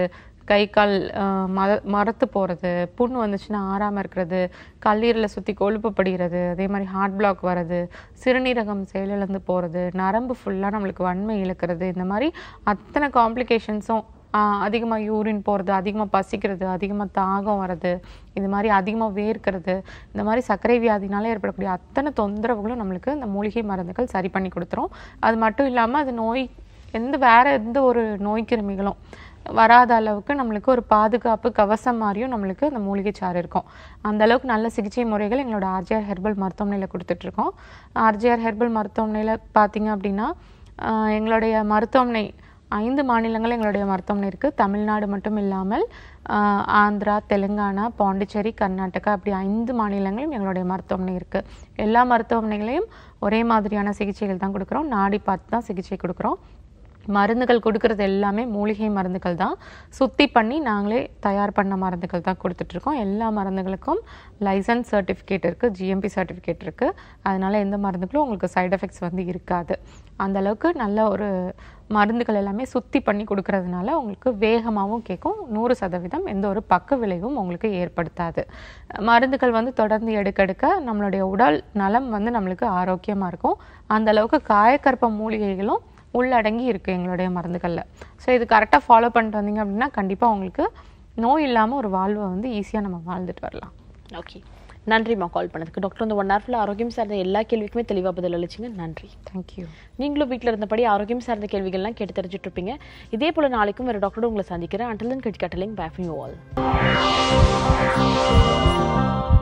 கை கால் அஹ், மர மரத்து போகிறது புண் வந்துச்சுன்னா ஆறாமல் இருக்கிறது கல்லீரலை சுற்றி கொழுப்பு படிகிறது அதே மாதிரி ஹார்ட் பிளாக் வர்றது சிறுநீரகம் செயலிழந்து போகிறது நரம்பு ஃபுல்லாக நம்மளுக்கு வன்மை இழுக்கிறது இந்த மாதிரி அத்தனை காம்ப்ளிகேஷன்ஸும் அதிகமாக யூரின் போகிறது அதிகமாக பசிக்கிறது அதிகமாக தாகம் வர்றது இது மாதிரி அதிகமாக வேர்க்கிறது இந்த மாதிரி சர்க்கரை வியாதினால ஏற்படக்கூடிய அத்தனை தொந்தரவுகளும் நம்மளுக்கு இந்த மூலிகை மருந்துகள் சரி பண்ணி கொடுத்துரும் அது மட்டும் இல்லாமல் அது நோய் எந்த வேற எந்த ஒரு நோய் கிருமிகளும் வராத அளவுக்கு நம்மளுக்கு ஒரு பாதுகாப்பு கவசம் மாதிரியும் நம்மளுக்கு அந்த மூலிகை சாறு இருக்கும் அந்த அளவுக்கு நல்ல சிகிச்சை முறைகள் எங்களோட ஆர்ஜிஆர் ஹெர்பல் மருத்துவமனையில் கொடுத்துட்ருக்கோம் ஆர்ஜிஆர் ஹெர்பல் மருத்துவமனையில் பார்த்தீங்க அப்படின்னா ஆஹ் எங்களுடைய மருத்துவமனை ஐந்து மாநிலங்கள் எங்களுடைய மருத்துவமனை இருக்குது தமிழ்நாடு மட்டும் இல்லாமல் ஆஹ் ஆந்திரா தெலுங்கானா பாண்டிச்சேரி கர்நாடகா அப்படி ஐந்து மாநிலங்களும் எங்களுடைய மருத்துவமனை இருக்குது எல்லா மருத்துவமனைகளையும் ஒரே மாதிரியான சிகிச்சைகள் தான் கொடுக்குறோம் நாடி பார்த்து தான் சிகிச்சை கொடுக்குறோம் மருந்துகள் கொடுக்கறது எல்லாமே மூலிகை மருந்துகள் தான் சுத்தி பண்ணி நாங்களே தயார் பண்ண மருந்துகள் தான் கொடுத்துட்ருக்கோம் எல்லா மருந்துகளுக்கும் லைசன்ஸ் சர்டிஃபிகேட் இருக்குது ஜிஎம்பி சர்டிஃபிகேட் இருக்குது அதனால எந்த மருந்துகளும் உங்களுக்கு சைடு எஃபெக்ட்ஸ் வந்து இருக்காது அந்த அளவுக்கு நல்ல ஒரு மருந்துகள் எல்லாமே சுத்தி பண்ணி கொடுக்கறதுனால உங்களுக்கு வேகமாகவும் கேட்கும் நூறு சதவீதம் எந்த ஒரு பக்க விளைவும் உங்களுக்கு ஏற்படுத்தாது மருந்துகள் வந்து தொடர்ந்து எடுக்க எடுக்க நம்மளுடைய உடல் நலம் வந்து நம்மளுக்கு ஆரோக்கியமாக இருக்கும் அந்த அளவுக்கு காயக்கற்ப மூலிகைகளும் உள்ளடங்கி இருக்கு எங்களுடைய மருந்துகளில் ஸோ இது கரெக்டாக ஃபாலோ பண்ணிட்டு வந்தீங்க அப்படின்னா கண்டிப்பாக உங்களுக்கு நோய் இல்லாமல் ஒரு வாழ்வை வந்து ஈஸியாக நம்ம வாழ்ந்துட்டு வரலாம் ஓகே நன்றிம்மா கால் பண்ணதுக்கு டாக்டர் இந்த ஒன் ஹவர்ல ஆரோக்கியம் சார்ந்த எல்லா கேள்விக்குமே தெளிவாக பதில் அளிச்சிங்க நன்றி தேங்க்யூ நீங்களும் வீட்டில் இருந்தபடி ஆரோக்கியம் சார்ந்த கேள்விகள்லாம் கேட்டு தெரிஞ்சுட்டு இருப்பீங்க இதே போல நாளைக்கும் வேறு டாக்டரோட உங்களை சந்திக்கிறேன் அண்டல் தன் கிட் கட்டலிங் பேஃபிங் ஆல்